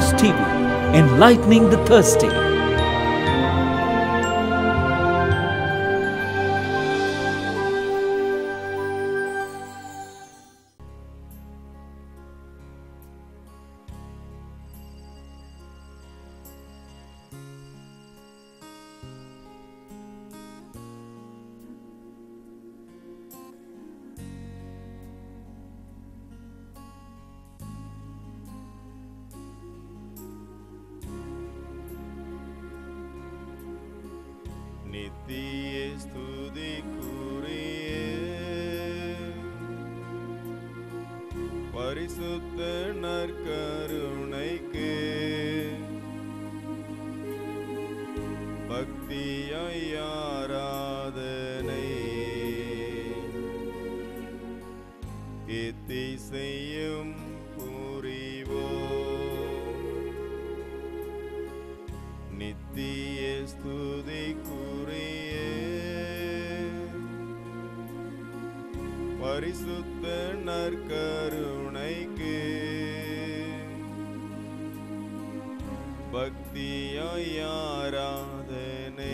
News TV, enlightening the thirsty. நித்திய ஸ்துதிக்குரிய பரிசுத்த நற்கருணைக்கு பக்தியாய் ஆராதனை எத்திசையும் புரிவோம் நித்திய ஸ்துதிக்குரிய பரிசுத்த நற்கருணைக்கு பக்தியாய் ஆராதனை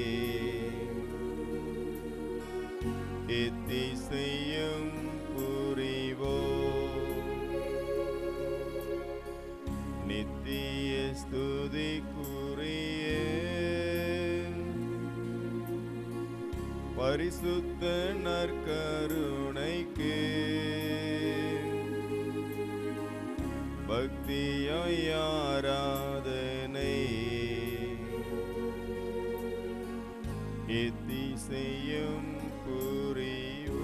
எத்திசையும் புரிவோம் நித்திய ஸ்துதிக்குரிய பரிசுத்த நற்கருணைக்கு பக்தியாய் ஆராதனை எத்திசையும் புரிவோம்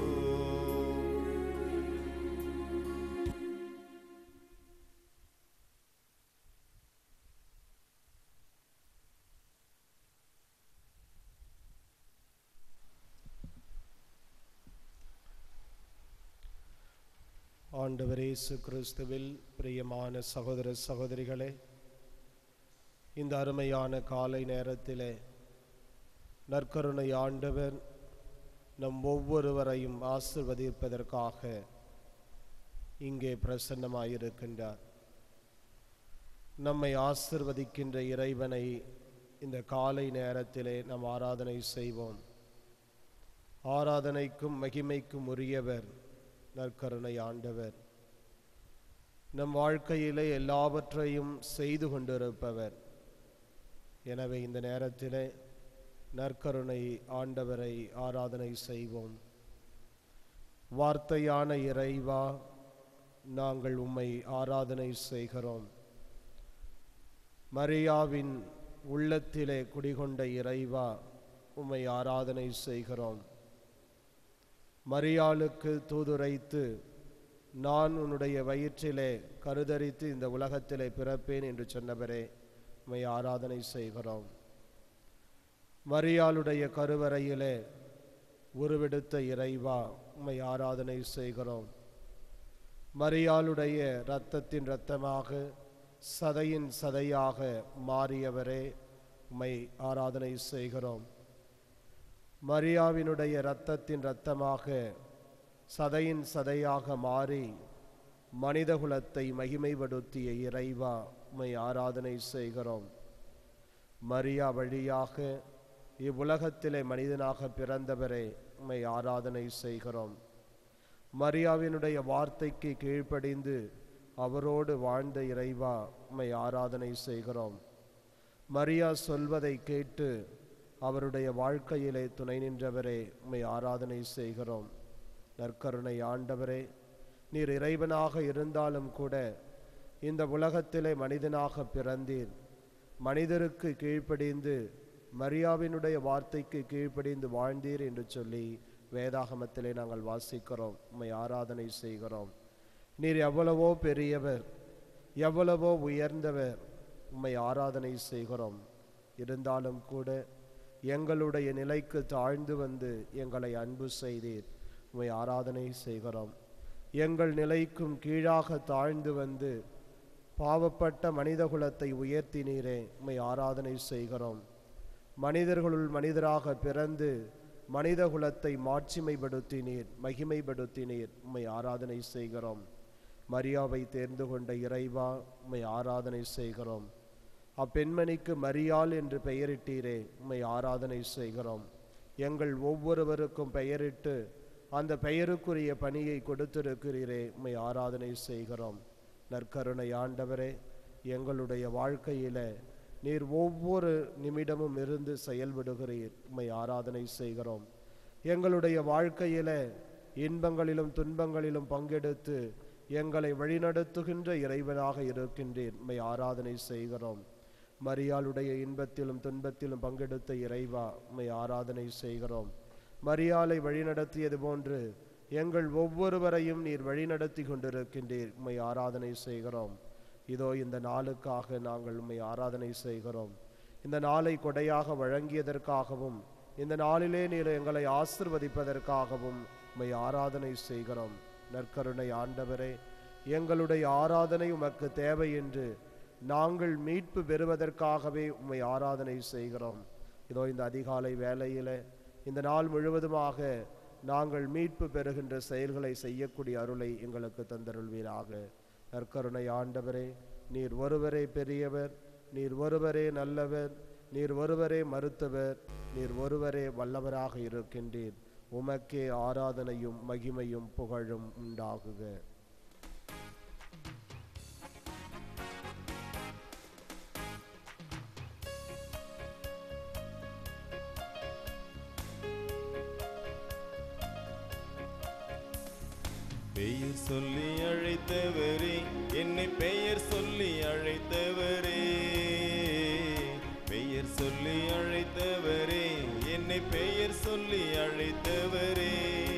ஆண்டவர் இயேசு கிறிஸ்துவில் பிரியமான சகோதர சகோதரிகளே இந்த அருமையான காலை நேரத்திலே நற்கருணை ஆண்டவர் நம் ஒவ்வொருவரையும் ஆசிர்வதிப்பதற்காக இங்கே பிரசன்னமாயிருக்கின்றார் நம்மை ஆசிர்வதிக்கின்ற இறைவனை இந்த காலை நேரத்திலே நாம் ஆராதனை செய்வோம் ஆராதனைக்கும் மகிமைக்கும் உரியவர் நற்கருணை ஆண்டவர் நம் வாழ்க்கையிலே எல்லாவற்றையும் செய்து கொண்டிருப்பவர் எனவே இந்த நேரத்திலே நற்கருணை ஆண்டவரை ஆராதனை செய்வோம் வார்த்தையான இறைவா நாங்கள் உம்மை ஆராதனை செய்கிறோம் மரியாவின் உள்ளத்திலே குடிகொண்ட இறைவா உம்மை ஆராதனை செய்கிறோம் மரியாளுக்கு தூதுரைத்து நான் உன்னுடைய வயிற்றிலே கருதரித்து இந்த உலகத்திலே பிறப்பேன் என்று சொன்னவரே உம்மை ஆராதனை செய்கிறோம் மரியாளுடைய கருவறையிலே உருவெடுத்த இறைவா உம்மை ஆராதனை செய்கிறோம் மரியாளுடைய இரத்தத்தின் இரத்தமாக சதையின் சதையாக மாறியவரே உம்மை ஆராதனை செய்கிறோம் மரியாவினுடைய இரத்தத்தின் இரத்தமாக சதையின் சதையாக மாறி மனிதகுலத்தை மகிமைப்படுத்திய இறைவா உம்மை ஆராதனை செய்கிறோம் மரியா வழியாக இவ்வுலகத்திலே மனிதனாக பிறந்தவரே உம்மை ஆராதனை செய்கிறோம் மரியாவினுடைய வார்த்தைக்கு கீழ்ப்படிந்து அவரோடு வாழ்ந்த இறைவா உம்மை ஆராதனை செய்கிறோம் மரியா சொல்வதை கேட்டு அவருடைய வாழ்க்கையிலே துணை நின்றவரே உம்மை ஆராதனை செய்கிறோம் நற்கருணை ஆண்டவரே நீர் இறைவனாக இருந்தாலும் கூட இந்த உலகத்திலே மனிதனாக பிறந்தீர் மனிதருக்கு கீழ்ப்படிந்து மரியாவினுடைய வார்த்தைக்கு கீழ்ப்படிந்து வாழ்ந்தீர் என்று சொல்லி வேதாகமத்திலே நாங்கள் வாசிக்கிறோம் உம்மை ஆராதனை செய்கிறோம் நீர் எவ்வளவோ பெரியவர் எவ்வளவோ உயர்ந்தவர் உம்மை ஆராதனை செய்கிறோம் இருந்தாலும் கூட எங்களுடைய நிலைக்கு தாழ்ந்து வந்து எங்களை அன்பு செய்தீர் உம்மை ஆராதனை செய்கிறோம் எங்கள் நிலைக்கும் கீழாக தாழ்ந்து வந்து பாவப்பட்ட மனிதகுலத்தை உயர்த்தினீரே உம்மை ஆராதனை செய்கிறோம் மனிதர்களுள் மனிதராக பிறந்து மனிதகுலத்தை மாட்சிமைப்படுத்தினீர் மகிமைப்படுத்தினீர் உம்மை ஆராதனை செய்கிறோம் மரியாவை தேர்ந்து கொண்ட இறைவா உம்மை ஆராதனை செய்கிறோம் அப்பெண்மணிக்கு மரியாள் என்று பெயரிட்டீரே உம்மை ஆராதனை செய்கிறோம் எங்கள் ஒவ்வொருவருக்கும் பெயரிட்டு அந்த பெயருக்குரிய பணியை கொடுத்திருக்கிறீரே உம்மை ஆராதனை செய்கிறோம் நற்கருணை ஆண்டவரே எங்களுடைய வாழ்க்கையில நீர் ஒவ்வொரு நிமிடமும் இருந்து செயல்படுகிறீர் உம்மை ஆராதனை செய்கிறோம் எங்களுடைய வாழ்க்கையில இன்பங்களிலும் துன்பங்களிலும் பங்கெடுத்து எங்களை வழிநடத்துகின்ற இறைவனாக இருக்கின்றீர் உம்மை ஆராதனை செய்கிறோம் மரியாளுடைய இன்பத்திலும் துன்பத்திலும் பங்கெடுத்த இறைவா உம்மை ஆராதனை செய்கிறோம் மரியாளை வழிநடத்தியது போன்று எங்கள் ஒவ்வொருவரையும் நீர் வழிநடத்தி கொண்டிருக்கின்றீர் உம்மை ஆராதனை செய்கிறோம் இதோ இந்த நாளுக்காக நாங்கள் உம்மை ஆராதனை செய்கிறோம் இந்த நாளை கொடையாக வழங்கியதற்காகவும் இந்த நாளிலே நீர் எங்களை ஆசிர்வதிப்பதற்காகவும் உம்மை ஆராதனை செய்கிறோம் நற்கருணை ஆண்டவரே எங்களுடைய ஆராதனை உமக்கு தேவை என்று நாங்கள் மீட்பு பெறுவதற்காகவே உம்மை ஆராதனை செய்கிறோம் இதோ இந்த அதிகாலை வேளையிலே இந்த நாள் முழுவதுமாக நாங்கள் மீட்பு பெறுகின்ற செயல்களை செய்யக்கூடிய அருளை எங்களுக்கு தந்தருள்வீராக நற்கருணை ஆண்டவரே நீர் ஒருவரே பெரியவர் நீர் ஒருவரே நல்லவர் நீர் ஒருவரே மருத்துவர் நீர் ஒருவரே வல்லவராக இருக்கின்றீர் உமக்கே ஆராதனையும் மகிமையும் புகழும் உண்டாகுக பெயர் சொல்லி அழைத்தவரே என்னை பெயர் சொல்லி அழைத்தவரே பெயர் சொல்லி அழைத்தவரே என்னை பெயர் சொல்லி அழைத்தவரே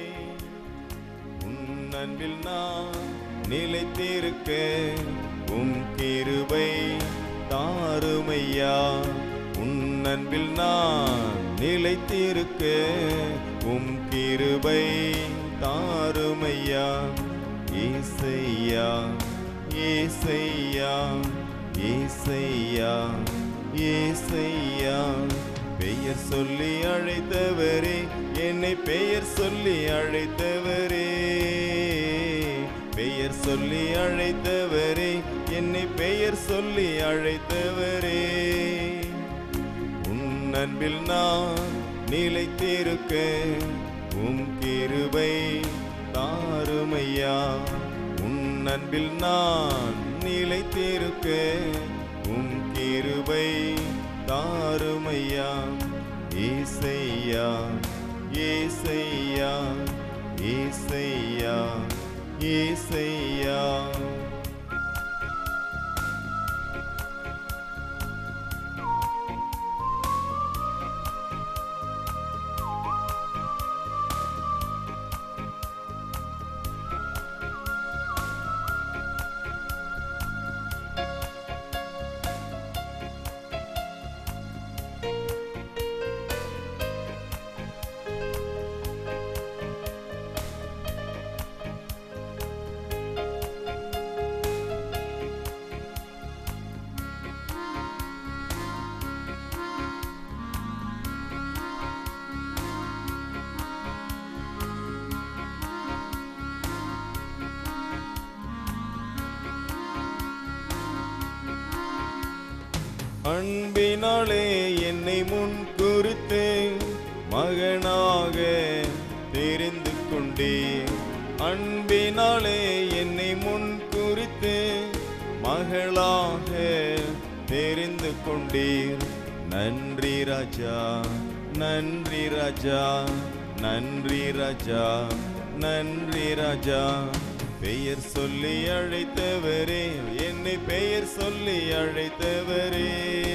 உன் அன்பில் நான் நிலைத்திருக்க உம் கிருபை தாருமையா உன் அன்பில் நான் நிலைத்திருக்க உம் கிருபை தாருமையா ஏசையா ஏசையா ஏசையா ஏசையா பெயர் சொல்லி அழைத்தவரே என்னை பெயர் சொல்லி அழைத்தவரே பெயர் சொல்லி அழைத்தவரே என்னை பெயர் சொல்லி அழைத்தவரே உன் அன்பில் நான் நிலைத்திருக்க உம் கிருபை தாருமையா உன் அன்பில் நான் நிலைத்திருக்க உம் கிருபை தாருமையா ஏசையா ஏசையா ஏசையா ஏசையா அன்பினாலே என்னை முன் குறித்து மகனாக தெரிந்து கொண்டீர் அன்பினாலே என்னை முன் குறித்து மகளாக தெரிந்து கொண்டீர் நன்றி ராஜா நன்றி ராஜா நன்றி ராஜா நன்றி ராஜா பெயர் சொல்லி அழைத்தவரே என்னை பெயர் சொல்லி அழைத்தவரே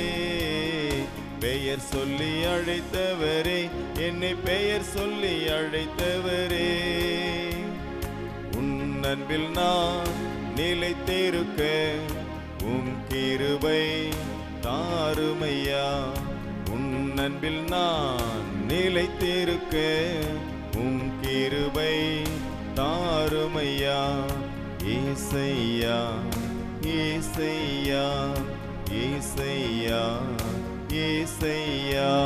பெயர் சொல்லி அழைத்தவரே என்னை பெயர் சொல்லி அழைத்தவரே உன் அன்பில் நான் நிலைத்திருக்க உம் கிருபை தாருமையா உன் அன்பில் நான் நிலைத்திருக்க உம் கிருபை தாருமையா ஏசையா ஏசையா ஏசையா ஏசையா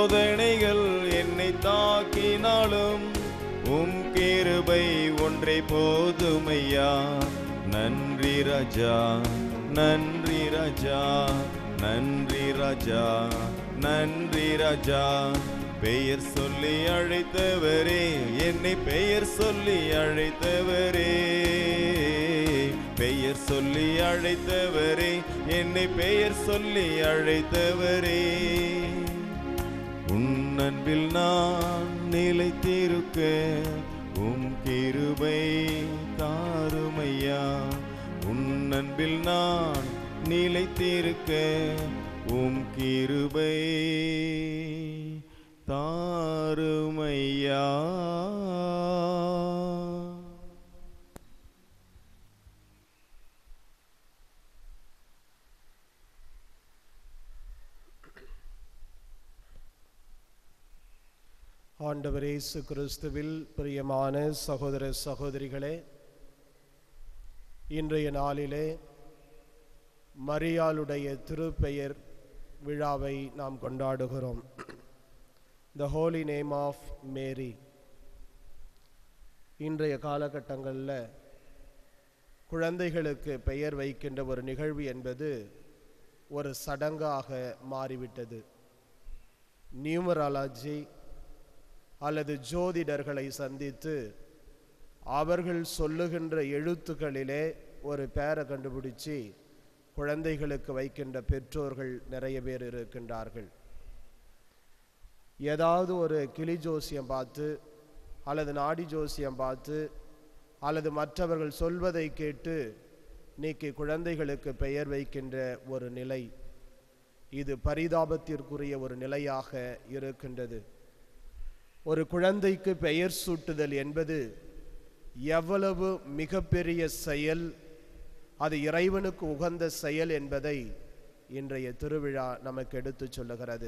சோதனைகள் என்னை தாக்கினாலும் உம் கிருபை ஒன்றை போதுமையா நன்றி ராஜா நன்றி ராஜா நன்றி ராஜா நன்றி ராஜா பெயர் சொல்லி அழைத்தவரே என்னை பெயர் சொல்லி அழைத்தவரே பெயர் சொல்லி அழைத்தவரே என்னை பெயர் சொல்லி அழைத்தவரே உன் அன்பில் நான் நிலைத்திருக்க உம் கிருபை தாருமையா உன் அன்பில் நான் நிலைத்திருக்க உம் கிருபை தாருமையா ஆண்டவர் இயேசு கிறிஸ்துவில் பிரியமான சகோதர சகோதரிகளே இன்றைய நாளிலே மரியாளுடைய திருப்பெயர் விழாவை நாம் கொண்டாடுகிறோம் the holy name of Mary இன்றைய காலகட்டங்களில் குழந்தைகளுக்கு பெயர் வைக்கின்ற ஒரு நிகழ்வு என்பது ஒரு சடங்காக மாறிவிட்டது நியூமராலஜி அல்லது ஜோதிடர்களை சந்தித்து அவர்கள் சொல்லுகின்ற எழுத்துக்களிலே ஒரு பேரை கண்டுபிடிச்சி குழந்தைகளுக்கு வைக்கின்ற பெற்றோர்கள் நிறைய பேர் இருக்கின்றார்கள் ஏதாவது ஒரு கிளி ஜோசியம் பார்த்து அல்லது நாடி ஜோசியம் பார்த்து அல்லது மற்றவர்கள் சொல்வதை கேட்டு நீக்கி குழந்தைகளுக்கு பெயர் வைக்கின்ற ஒரு நிலை இது பரிதாபத்திற்குரிய ஒரு நிலையாக இருக்கின்றது ஒரு குழந்தைக்கு பெயர் சூட்டுதல் என்பது எவ்வளவு மிகப்பெரிய செயல் அது இறைவனுக்கு உகந்த செயல் என்பதை இன்றைய திருவிழா நமக்கு எடுத்து சொல்லுகிறது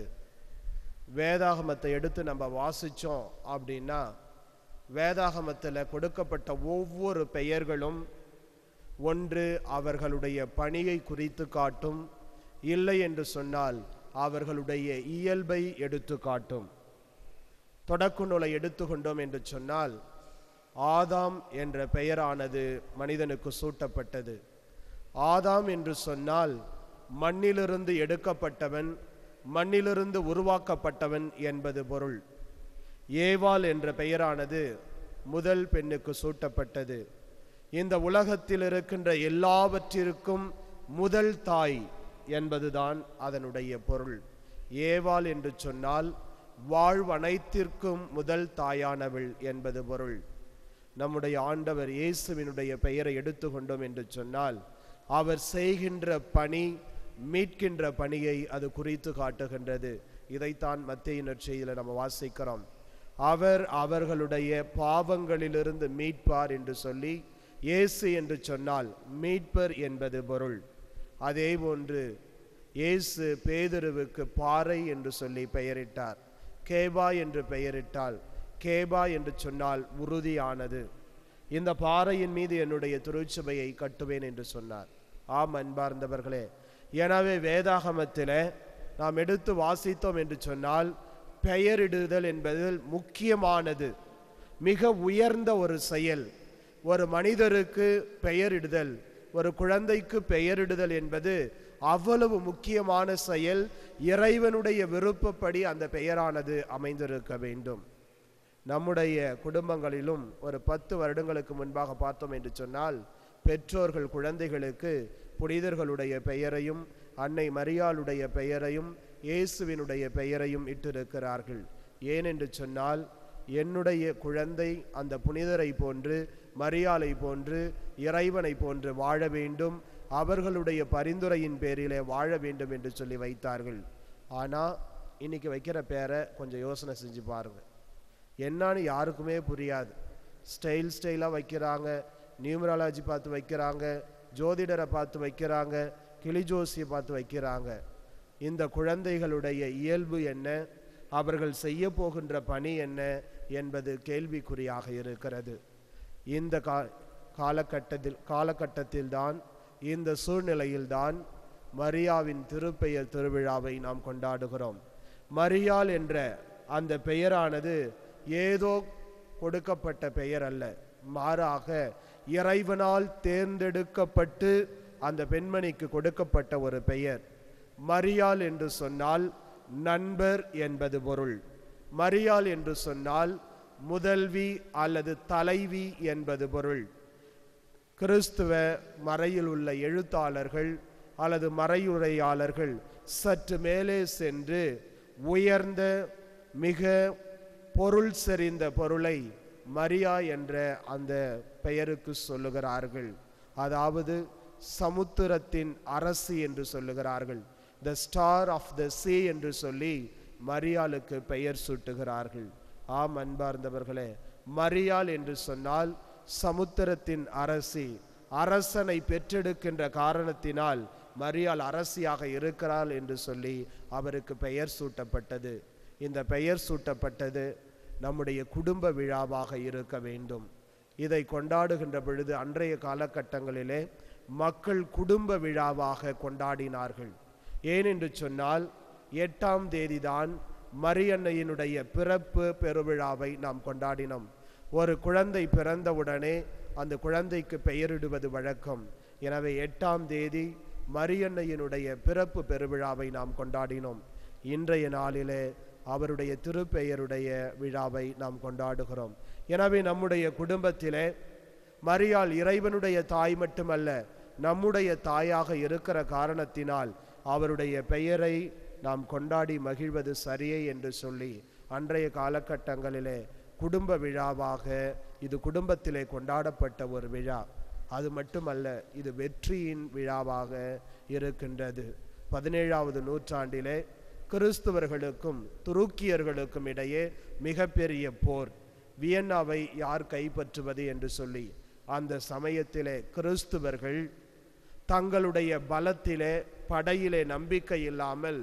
வேதாகமத்தை எடுத்து நம்ம வாசிச்சோம் அப்படின்னா வேதாகமத்தில் கொடுக்கப்பட்ட ஒவ்வொரு பெயர்களும் ஒன்று அவர்களுடைய பணியை குறித்து காட்டும் இல்லை என்று சொன்னால் அவர்களுடைய இயல்பை எடுத்து காட்டும் தொடக்க நூலை எடுத்துக்கொண்டோம் என்று சொன்னால் ஆதாம் என்ற பெயரானது மனிதனுக்கு சூட்டப்பட்டது ஆதாம் என்று சொன்னால் மண்ணிலிருந்து எடுக்கப்பட்டவன் மண்ணிலிருந்து உருவாக்கப்பட்டவன் என்பது பொருள் ஏவாள் என்ற பெயரானது முதல் பெண்ணுக்கு சூட்டப்பட்டது இந்த உலகத்தில் இருக்கின்ற எல்லாவற்றிற்கும் முதல் தாய் என்பதுதான் அதனுடைய பொருள் ஏவாள் என்று சொன்னால் வாழ்வனைத்திற்கும் முதல் தாயானவள் என்பது பொருள் நம்முடைய ஆண்டவர் இயேசுவினுடைய பெயரை எடுத்துக்கொண்டோம் என்று சொன்னால் அவர் செய்கின்ற பணி மீட்கின்ற பணியை அது குறித்து காட்டுகின்றது இதைத்தான் மத்திய நற்செய்தியில் நம்ம வாசிக்கிறோம் அவர் அவர்களுடைய பாவங்களிலிருந்து மீட்பார் என்று சொல்லி இயேசு என்று சொன்னால் மீட்பர் என்பது பொருள் அதே போன்று இயேசு பேதுருவுக்கு பாறை என்று சொல்லி பெயரிட்டார் கேபா என்று பெயரிட்டால் கேபா என்று சொன்னால் உறுதியானது இந்த பாறையின் மீது என்னுடைய திருச்சபையை கட்டுவேன் என்று சொன்னார் ஆம் அன்பார்ந்தவர்களே எனவே வேதாகமத்தில் நாம் எடுத்து வாசித்தோம் என்று சொன்னால் பெயரிடுதல் என்பதில் முக்கியமானது மிக உயர்ந்த ஒரு செயல் ஒரு மனிதருக்கு பெயரிடுதல் ஒரு குழந்தைக்கு பெயரிடுதல் என்பது அவ்வளவு முக்கியமான செயல் இறைவனுடைய விருப்பப்படி அந்த பெயரானது அமைந்திருக்க வேண்டும் நம்முடைய குடும்பங்களிலும் ஒரு பத்து வருடங்களுக்கு முன்பாக பார்த்தோம் என்று சொன்னால் பெற்றோர்கள் குழந்தைகளுக்கு புனிதர்களுடைய பெயரையும் அன்னை மரியாளுடைய பெயரையும் இயேசுவினுடைய பெயரையும் இட்டிருக்கிறார்கள் ஏனென்று சொன்னால் என்னுடைய குழந்தை அந்த புனிதரை போன்று மரியாளை போன்று இறைவனை போன்று வாழ வேண்டும் அவர்களுடைய பரிந்துரையின் பேரிலே வாழ வேண்டும் என்று சொல்லி வைத்தார்கள் ஆனால் இன்னைக்கு வைக்கிற பேரை கொஞ்சம் யோசனை செஞ்சு பாருங்க என்னன்னு யாருக்குமே புரியாது ஸ்டைல் ஸ்டைலாக வைக்கிறாங்க நியூமராலஜி பார்த்து வைக்கிறாங்க ஜோதிடரை பார்த்து வைக்கிறாங்க கிளி ஜோசியை பார்த்து வைக்கிறாங்க இந்த குழந்தைகளுடைய இயல்பு என்ன அவர்கள் செய்ய போகின்ற பணி என்ன என்பது கேள்விக்குறியாக இருக்கிறது இந்த கா காலகட்டத்தில் காலகட்டத்தில்தான் இந்த சூழ்நிலையில்தான் மரியாவின் திருப்பெயர் திருவிழாவை நாம் கொண்டாடுகிறோம் மரியாள் என்ற அந்த பெயரானது ஏதோ கொடுக்கப்பட்ட பெயர் அல்ல மாறாக இறைவனால் தேர்ந்தெடுக்கப்பட்டு அந்த பெண்மணிக்கு கொடுக்கப்பட்ட ஒரு பெயர் மரியாள் என்று சொன்னால் நண்பர் என்பது பொருள் மரியாள் என்று சொன்னால் முதல்வி அல்லது தலைவி என்பது பொருள் கிறிஸ்துவ மறையில் உள்ள எழுத்தாளர்கள் அல்லது மறையுரையாளர்கள் சற்று மேலே சென்று உயர்ந்த மிக பொருள் செறிந்த பொருளை மரியா என்ற அந்த பெயருக்கு சொல்லுகிறார்கள் அதாவது சமுத்திரத்தின் அரசி என்று சொல்லுகிறார்கள் த ஸ்டார் ஆஃப் த சீ என்று சொல்லி மரியாளுக்கு பெயர் சூட்டுகிறார்கள் ஆம் அன்பார்ந்தவர்களே மரியாள் என்று சொன்னால் சமுத்திரத்தின் அரசி அரசனை பெற்றெடுக்கின்ற காரணத்தினால் மரியாள் அரசியாக இருக்கிறாள் என்று சொல்லி அவருக்கு பெயர் சூட்டப்பட்டது இந்த பெயர் சூட்டப்பட்டது நம்முடைய குடும்ப விழாவாக இருக்க வேண்டும் இதை கொண்டாடுகின்ற பொழுது அன்றைய காலகட்டங்களிலே மக்கள் குடும்ப விழாவாக கொண்டாடினார்கள் ஏனென்று சொன்னால் எட்டாம் தேதிதான் மரியன்னையினுடைய பிறப்பு பெருவிழாவை நாம் கொண்டாடினோம் ஒரு குழந்தை பிறந்தவுடனே அந்த குழந்தைக்கு பெயரிடுவது வழக்கம் எனவே எட்டாம் தேதி மரியன்னையினுடைய பிறப்பு பெருவிழாவை நாம் கொண்டாடினோம் இன்றைய நாளிலே அவருடைய திருப்பெயருடைய விழாவை நாம் கொண்டாடுகிறோம் எனவே நம்முடைய குடும்பத்திலே மரியாள் இறைவனுடைய தாய் மட்டுமல்ல நம்முடைய தாயாக இருக்கிற காரணத்தினால் அவருடைய பெயரை நாம் கொண்டாடி மகிழ்வது சரியே என்று சொல்லி அன்றைய காலகட்டங்களிலே குடும்ப விழாவாக இது குடும்பத்திலே கொண்டாடப்பட்ட ஒரு விழா அது மட்டுமல்ல இது வெற்றியின் விழாவாக இருக்கின்றது பதினேழாவது நூற்றாண்டிலே கிறிஸ்துவர்களுக்கும் துருக்கியர்களுக்கும் இடையே மிகப்பெரிய போர் வியன்னாவை யார் கைப்பற்றுவது என்று சொல்லி அந்த சமயத்திலே கிறிஸ்துவர்கள் தங்களுடைய பலத்திலே படையிலே நம்பிக்கை இல்லாமல்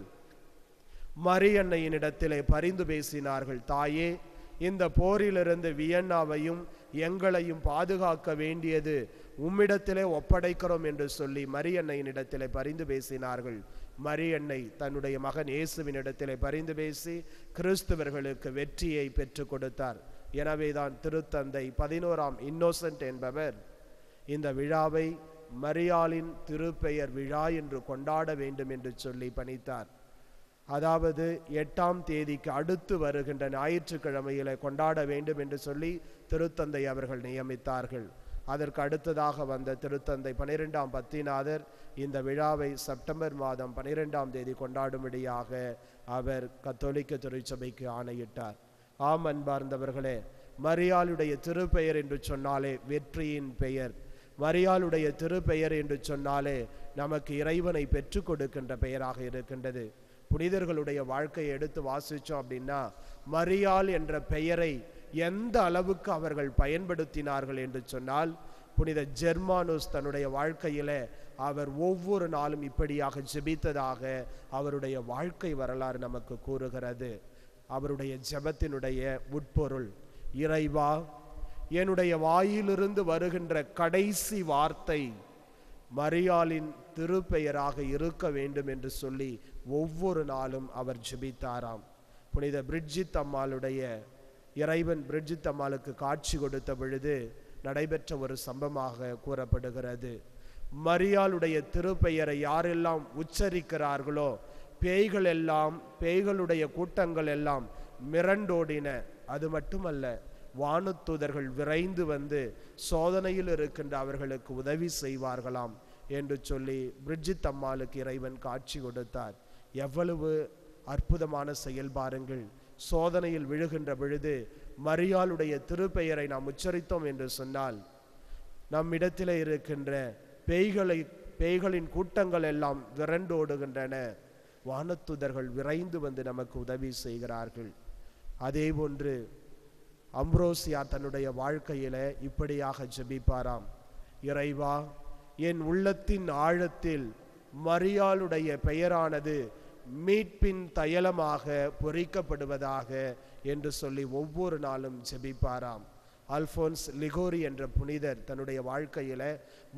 மரியன்னையினிடத்திலே பரிந்து பேசினார்கள் தாயே இந்த போரிலிருந்து வியன்னாவையும் எங்களையும் பாதுகாக்க வேண்டியது உம்மிடத்திலே ஒப்படைக்கிறோம் என்று சொல்லி மரியன்னையினிடத்திலே பரிந்து பேசினார்கள் மரியன்னை தன்னுடைய மகன் இயேசுவினிடத்திலே பரிந்து பேசி கிறிஸ்துவர்களுக்கு வெற்றியை பெற்றுக் கொடுத்தார் எனவேதான் திருத்தந்தை பதினோராம் இன்னோசன்ட் என்பவர் இந்த விழாவை மரியாளின் திருப்பெயர் விழா என்று கொண்டாட வேண்டும் என்று சொல்லி பணித்தார் அதாவது எட்டாம் தேதிக்கு அடுத்து வருகின்ற ஞாயிற்றுக்கிழமையில கொண்டாட வேண்டும் என்று சொல்லி திருத்தந்தை அவர்கள் நியமித்தார்கள் அதற்கு அடுத்ததாக வந்த திருத்தந்தை பனிரெண்டாம் பத்திநாதர் இந்த விழாவை செப்டம்பர் மாதம் பனிரெண்டாம் தேதி கொண்டாடும்படியாக அவர் கத்தோலிக்க திருச்சபைக்கு ஆணையிட்டார் ஆம் அன்பார்ந்தவர்களே மரியாளுடைய திருப்பெயர் என்று சொன்னாலே வெற்றியின் பெயர் மரியாளுடைய திருப்பெயர் என்று சொன்னாலே நமக்கு இறைவனை பெற்றுக் கொடுக்கின்ற பெயராக இருக்கின்றது புனிதர்களுடைய வாழ்க்கையை எடுத்து வாசிச்சோம் அப்படின்னா மரியாள் என்ற பெயரை எந்த அளவுக்கு அவர்கள் பயன்படுத்தினார்கள் என்று சொன்னால் புனித ஜெர்மானுஸ் தன்னுடைய வாழ்க்கையில அவர் ஒவ்வொரு நாளும் இப்படியாக ஜெபித்ததாக அவருடைய வாழ்க்கை வரலாறு நமக்கு கூறுகிறது அவருடைய ஜெபத்தினுடைய உட்பொருள் இறைவா என்னுடைய வாயிலிருந்து வருகின்ற கடைசி வார்த்தை மரியாளின் திருப்பெயராக இருக்க வேண்டும் என்று சொல்லி ஒவ்வொரு நாளும் அவர் ஜெபித்தாராம் புனித பிரிட்ஜித் அம்மாளுடைய இறைவன் பிரிட்ஜித் அம்மாளுக்கு காட்சி கொடுத்த பொழுது நடைபெற்ற ஒரு சம்பவமாக கூறப்படுகிறது மரியாளுடைய திருப்பெயரை யாரெல்லாம் உச்சரிக்கிறார்களோ பேய்கள் எல்லாம் பேய்களுடைய கூட்டங்கள் எல்லாம் மிரண்டோடின அது மட்டுமல்ல வானுத்தூதர்கள் விரைந்து வந்து சோதனையில் இருக்கின்ற அவர்களுக்கு உதவி செய்வார்களாம் என்று சொல்லி பிரிட்ஜித் அம்மாளுக்கு இறைவன் காட்சி கொடுத்தார் எவ்வளவு அற்புதமான செயல் பாருங்கள் சோதனையில் விழுகின்ற பொழுது மரியாளுடைய திருப்பெயரை நாம் உச்சரித்தோம் என்று சொன்னால் நம்மிடத்திலே இருக்கின்ற பேய்களை பேய்களின் கூட்டங்கள் எல்லாம் விரண்டோடுகின்றன வானத்துதர்கள் விரைந்து வந்து நமக்கு உதவி செய்கிறார்கள் அதே போன்று அம்ப்ரோசியா தன்னுடைய வாழ்க்கையில இப்படியாக ஜெபிப்பாராம் இறைவா என் உள்ளத்தின் ஆழத்தில் மரியாளுடைய பெயரானது மீட்பின் தையலமாக பொறிக்கப்படுவதாக என்று சொல்லி ஒவ்வொரு நாளும் ஜெபிப்பாராம் அல்போன்ஸ் லிகோரி என்ற புனிதர் தன்னுடைய வாழ்க்கையில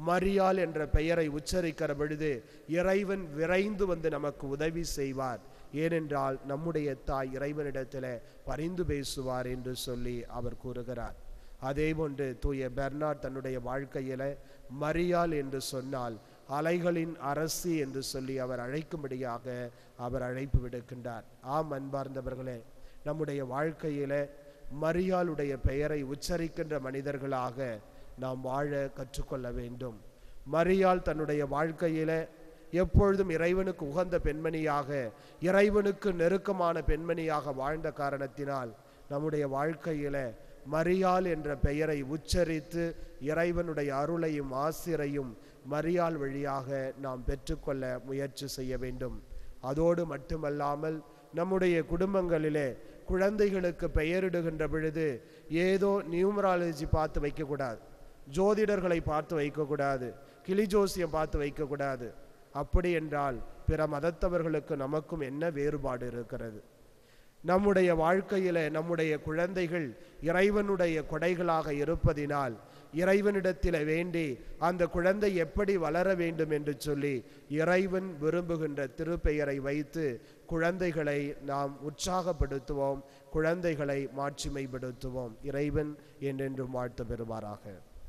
மரியாள் என்ற பெயரை உச்சரிக்கிற பொழுது இறைவன் விரைந்து வந்து நமக்கு உதவி செய்வார் ஏனென்றால் நம்முடைய தாய் இறைவனிடத்தில் பரிந்து பேசுவார் என்று சொல்லி அவர் கூறுகிறார் அதே போன்று தூய பெர்னாட் தன்னுடைய வாழ்க்கையில மரியாள் என்று சொன்னால் அலைகளின் அரசி என்று சொல்லி அவர் அழைக்கும்படியாக அவர் அழைப்பு விடுக்கின்றார் ஆம் அன்பார்ந்தவர்களே நம்முடைய வாழ்க்கையில மரியாளுடைய பெயரை உச்சரிக்கின்ற மனிதர்களாக நாம் வாழ கற்றுக்கொள்ள வேண்டும் மரியாள் தன்னுடைய வாழ்க்கையில எப்பொழுதும் இறைவனுக்கு உகந்த பெண்மணியாக இறைவனுக்கு நெருக்கமான பெண்மணியாக வாழ்ந்த காரணத்தினால் நம்முடைய வாழ்க்கையில மரியாள் என்ற பெயரை உச்சரித்து இறைவனுடைய அருளையும் ஆசிரையும் மரியாள் வழியாக நாம் பெற்றுக்கொள்ள முயற்சி செய்ய வேண்டும் அதோடு மட்டுமல்லாமல் நம்முடைய குடும்பங்களிலே குழந்தைகளுக்கு பெயரிடுகின்ற பொழுது ஏதோ நியூமராலஜி பார்த்து வைக்கக்கூடாது ஜோதிடர்களை பார்த்து வைக்கக்கூடாது கிளி ஜோசியம் பார்த்து வைக்கக்கூடாது அப்படி என்றால் பிற மதத்தவர்களுக்கு நமக்கும் என்ன வேறுபாடு இருக்கிறது நம்முடைய வாழ்க்கையில நம்முடைய குழந்தைகள் இறைவனுடைய கொடைகளாக இருப்பதினால் இறைவனிடத்தில் வேண்டி அந்த குழந்தை எப்படி வளர வேண்டும் என்று சொல்லி இறைவன் விரும்புகின்ற திருப்பெயரை வைத்து குழந்தைகளை நாம் உற்சாகப்படுத்துவோம் குழந்தைகளை மாட்சிமைப்படுத்துவோம் இறைவன் என்றென்றும் வாழ்த்து பெறுவாராக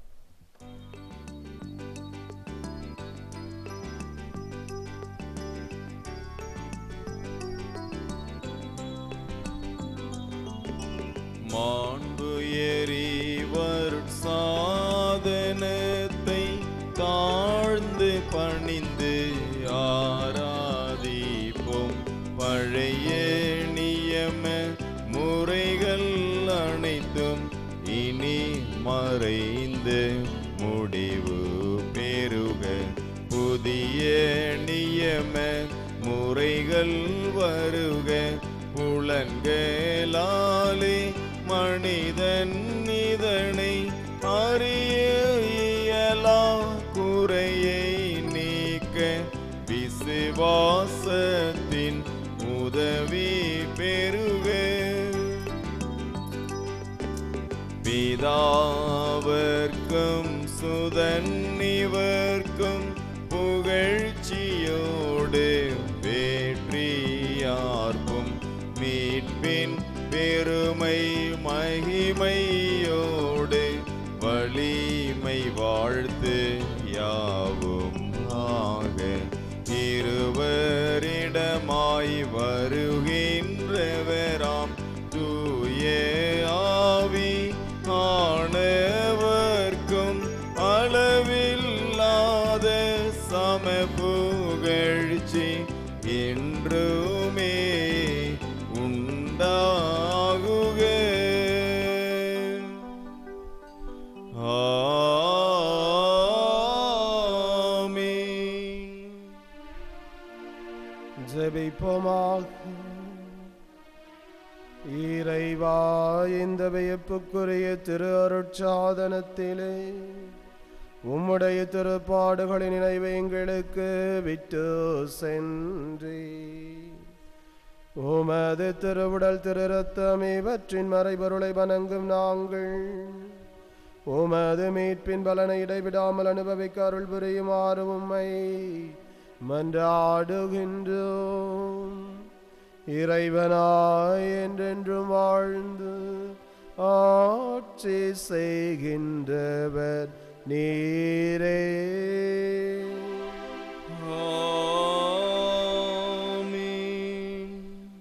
மாண்பு எறிவர் சாதனத்தை தாழ்ந்து பணிந்து ஆராதிப்போம் பழைய நியம முறைகள் அனைத்தும் இனி மறைந்து முடிவு பெருக புதிய நியம முறைகள் வருக புலன்களாலே மனிதன் இதனை அறிய இயலா குறையை நீக்க விசுவாசத்தின் உதவி பெருக பிதாவர்க்கும் சுதன் இவர்க்கும் புகழ்ச்சியோடு வேற்றியார்க்கும் மீட்பின் பெருமை மகிமையோடு வலிமை வாழ்த்து யாவும் ஆக இருவரிடமாய் வருகின்றவராம் தூய ஆவி ஆனவர்க்கும் அளவில்லாத சம புகழ்ச்சி என்றுமே உண்டாகுக ஆமென் ஜெபிப்போமாக இறைவா இந்த வியப்புக்குரிய திரு அருட்சாதனத்திலே உம்முடைய திருப்பாடுகளின் நினைவை எங்களுக்கு விட்டு சென்றே உமது திருவுடல் திரு ரத்தம் இவற்றின் மறைபொருளை வணங்கும் நாங்கள் உமது மீட்பின் பலனை இடைவிடாமல் அனுபவிக்க அருள் புரியுமாறு உம்மை மன்றாடுகின்றோம் இறைவனாய் என்றென்றும் வாழ்ந்து ஆட்சி செய்கின்றவர் நீரே ஆமென்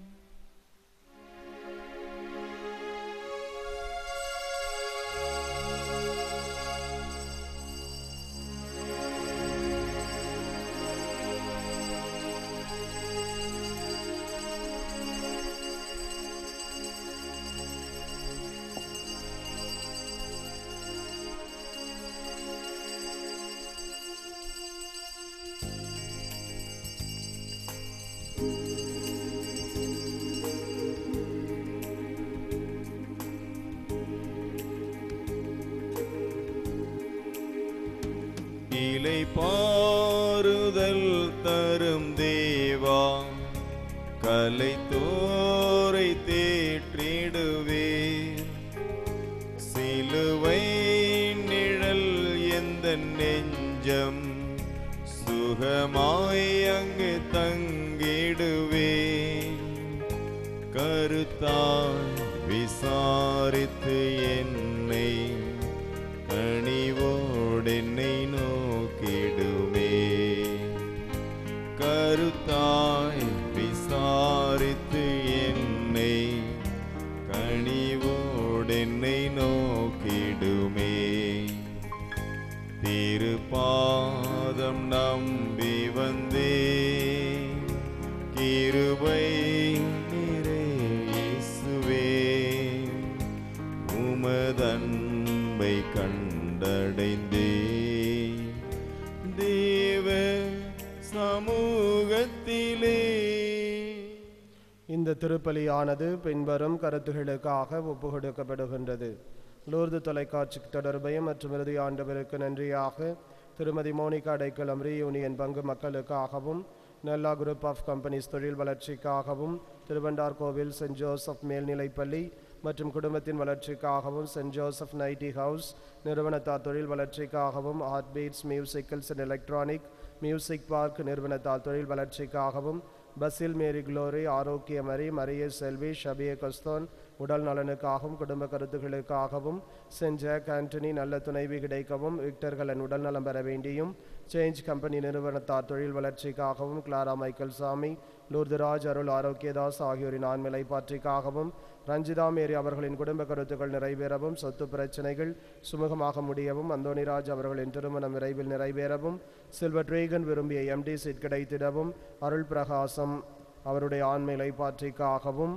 இலை பாறுதல் தரும் தேவா கலை தோரை தேற்றிடுவே சிலுவை நிழல் எந்த நெஞ்சம் சுகமாய் அங்கு தங்கிடுவே கருத்தாய் விசாரித்து என்னை கனிவோடென்னை நோக்கிடுமே கருத்தாய் விசாரித்து என்னை கனிவோடென்னை நோக்கிடுமே திருப்பாதம் நம்பி வந்தே கிருபை நிறை இயேசுவே உமதன்பை கண்டடைந்தே தேவ சமூகத்திலே இந்த திருப்பலியானது பின்வரும் கருத்துகளுக்காக ஒப்புக்கொடுக்கப்படுகின்றது லூர்து தொலைக்காட்சி தொடர்பையும் மற்றும் இறுதி ஆண்டவருக்கு நன்றியாக திருமதி மோனிகா அடைக்கலம் ரீயூனியன் பங்கு மக்களுக்காகவும் நெல்லா குரூப் ஆஃப் கம்பெனிஸ் தொழில் வளர்ச்சிக்காகவும் திருவண்டார் கோவில் சென்ட் ஜோசப் மேல்நிலைப்பள்ளி மற்றும் குடும்பத்தின் வளர்ச்சிக்காகவும் சென்ட் ஜோசப் நைட்டி ஹவுஸ் நிறுவனத்தார் தொழில் வளர்ச்சிக்காகவும் heart beats musicals and electronic music park நிறுவனத்தால் தொழில் வளர்ச்சிக்காகவும் பசில் மேரி குளோரி ஆரோக்கிய மரி மரிய செல்வி ஷபிய கஸ்தோன் உடல் நலனுக்காகவும் குடும்ப கருத்துகளுக்காகவும் சென்ட் ஜாக் ஆண்டனி நல்ல துணைவி கிடைக்கவும் விக்டர்களின் உடல் நலம் பெற வேண்டியும் சேஞ்ச் கம்பெனி நிறுவனத்தார் தொழில் வளர்ச்சிக்காகவும் கிளாரா மைக்கேல் சாமி லூர்துராஜ் அருள் ஆரோக்கியதாஸ் ஆகியோரின் ஆண்மை பாற்றிக்காகவும் ரஞ்சிதா மேரி அவர்களின் குடும்ப கருத்துக்கள் நிறைவேறவும் சொத்து பிரச்சனைகள் சுமூகமாக முடியவும் அந்தோணிராஜ் அவர்களின் திருமணம் விரைவில் நிறைவேறவும் சில்வர் ட்ரேகன் விரும்பிய எம்டி சீட் கிடைத்திடவும் அருள் பிரகாசம் அவருடைய ஆண்மை பாற்றிக்காகவும்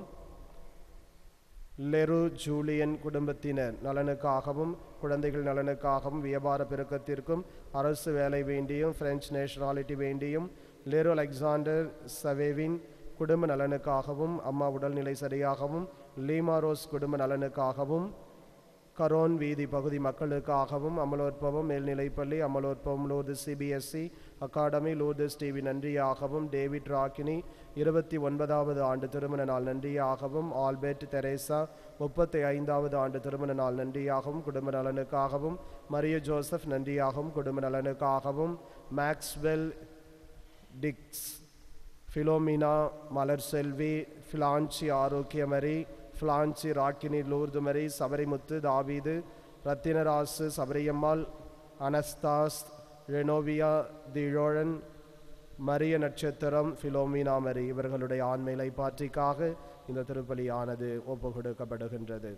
லெரு ஜூலியன் குடும்பத்தினர் நலனுக்காகவும் குழந்தைகள் நலனுக்காகவும் வியாபார பெருக்கத்திற்கும் அரசு வேலை வேண்டியும் பிரெஞ்சு நேஷனாலிட்டி வேண்டியும் லெரு அலெக்சாண்டர் சவேவின் குடும்ப நலனுக்காகவும் அம்மா உடல்நிலை சரியாகவும் லீமா ரோஸ் குடும்ப நலனுக்காகவும் கரோன் வீதி பகுதி மக்களுக்காகவும் அமலோற்பவம் மேல்நிலைப்பள்ளி Amalorpavam Lotus CBSE academy Lotus TV நன்றியாகவும் டேவிட் ராக்கினி இருபத்தி ஒன்பதாவது ஆண்டு திருமண நாள் நன்றியாகவும் ஆல்பர்ட் தெரேசா முப்பத்தி ஐந்தாவது ஆண்டு திருமண நாள் நன்றியாகவும் குடும்ப நலனுக்காகவும் மரிய ஜோசப் நன்றியாகவும் குடும்ப நலனுக்காகவும் Maxwell Dix Philomena Malar Selvi Philancy Arokiamary Philancy Rakkini Lourdumary Sabarimuthu Thaveedhu Rathinarasu Sabariammal அனஸ்தாஸ் ரெனோவியா திழோழன் Maria நட்சத்திரம் ஃபிலோமினா மரி இவர்களுடைய ஆண்மையை பாற்றிக்காக இந்த திருப்பலியானது ஒப்பு கொடுக்கப்படுகின்றது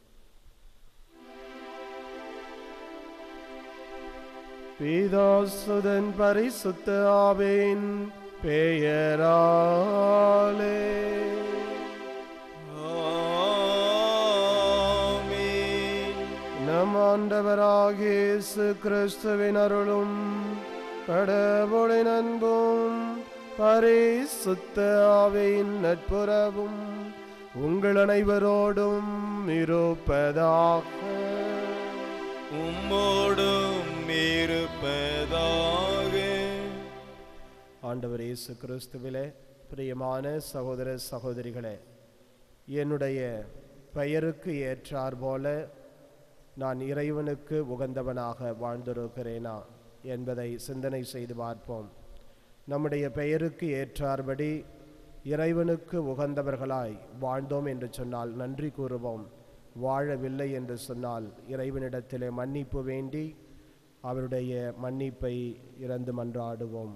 பீதாசுதன் பரிசுத்த ஆவின் பெயராலே ஆமென். நம் ஆண்டவராகிய இயேசு கிறிஸ்துவின் அருளும் கடவுளின் அன்பும் பரிசுத்த ஆவியின் நட்புறவும் உங்கள் அனைவரோடும் இருப்பதாக உம்மோடும் இருப்பதாக ஆண்டவர் இயேசு கிறிஸ்துவிலே பிரியமான சகோதர சகோதரிகளே என்னுடைய பெயருக்கு ஏற்றார் போல நான் இறைவனுக்கு உகந்தவனாக வாழ்ந்திருக்கிறேனா என்பதை சிந்தனை செய்து பார்ப்போம் நம்முடைய பெயருக்கு ஏற்றார்படி இறைவனுக்கு உகந்தவர்களாய் வாழ்ந்தோம் என்று சொன்னால் நன்றி கூறுவோம் வாழவில்லை என்று சொன்னால் இறைவனிடத்திலே மன்னிப்பு வேண்டி அவருடைய மன்னிப்பை இறந்து மன்றாடுவோம்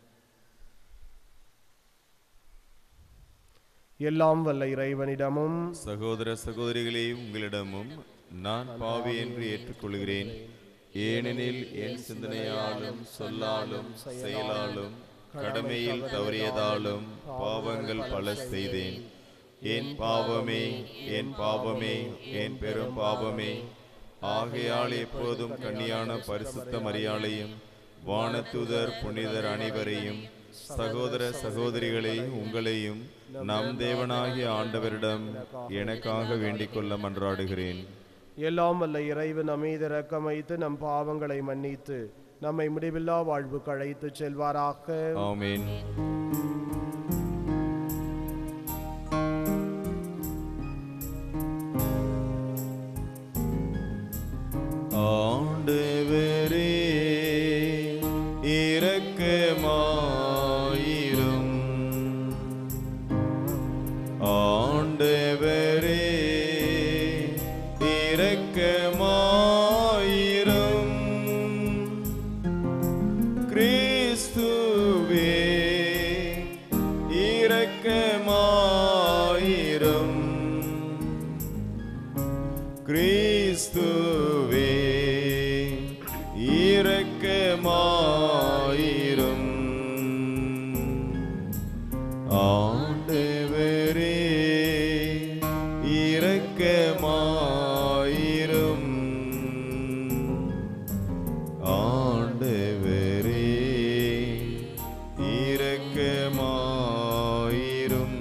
எல்லாம் வல்ல இறைவனிடமும் சகோதர சகோதரிகளே உங்களிடமும் நான் பாவி என்று ஏற்றுக்கொள்கிறேன் ஏனெனில் என் சிந்தனையாலும் சொல்லாலும் செயலாலும் கடமையில் தவறியதாலும் பாவங்கள் பல செய்தேன் என் பாவமே என் பாவமே என் பெரும் பாவமே ஆகையால் எப்போதும் கன்னியான பரிசுத்த மரியாளையும் வானதூதர் புனிதர் அனைவரையும் சகோதர சகோதரிகளை உங்களையும் நம் தேவனாகிய ஆண்டவரிடம் எனக்காக வேண்டிக் கொள்ள மன்றாடுகிறேன் எல்லாம் வல்ல இறைவன் நம்மீது இரக்கம் வைத்து நம் பாவங்களை மன்னித்து நம்மை முடிவில்லா வாழ்வுக்கு அழைத்துச் செல்வாராக ஆமென் ஆண்டவரே இரக்கமாயிரும் ஆண்டவரே கிறிஸ்துவே இரக்கமாயிரும் ஆண்டவரே இரக்கமாயிரும் ஆண்டவரே இரக்கமாயிரும்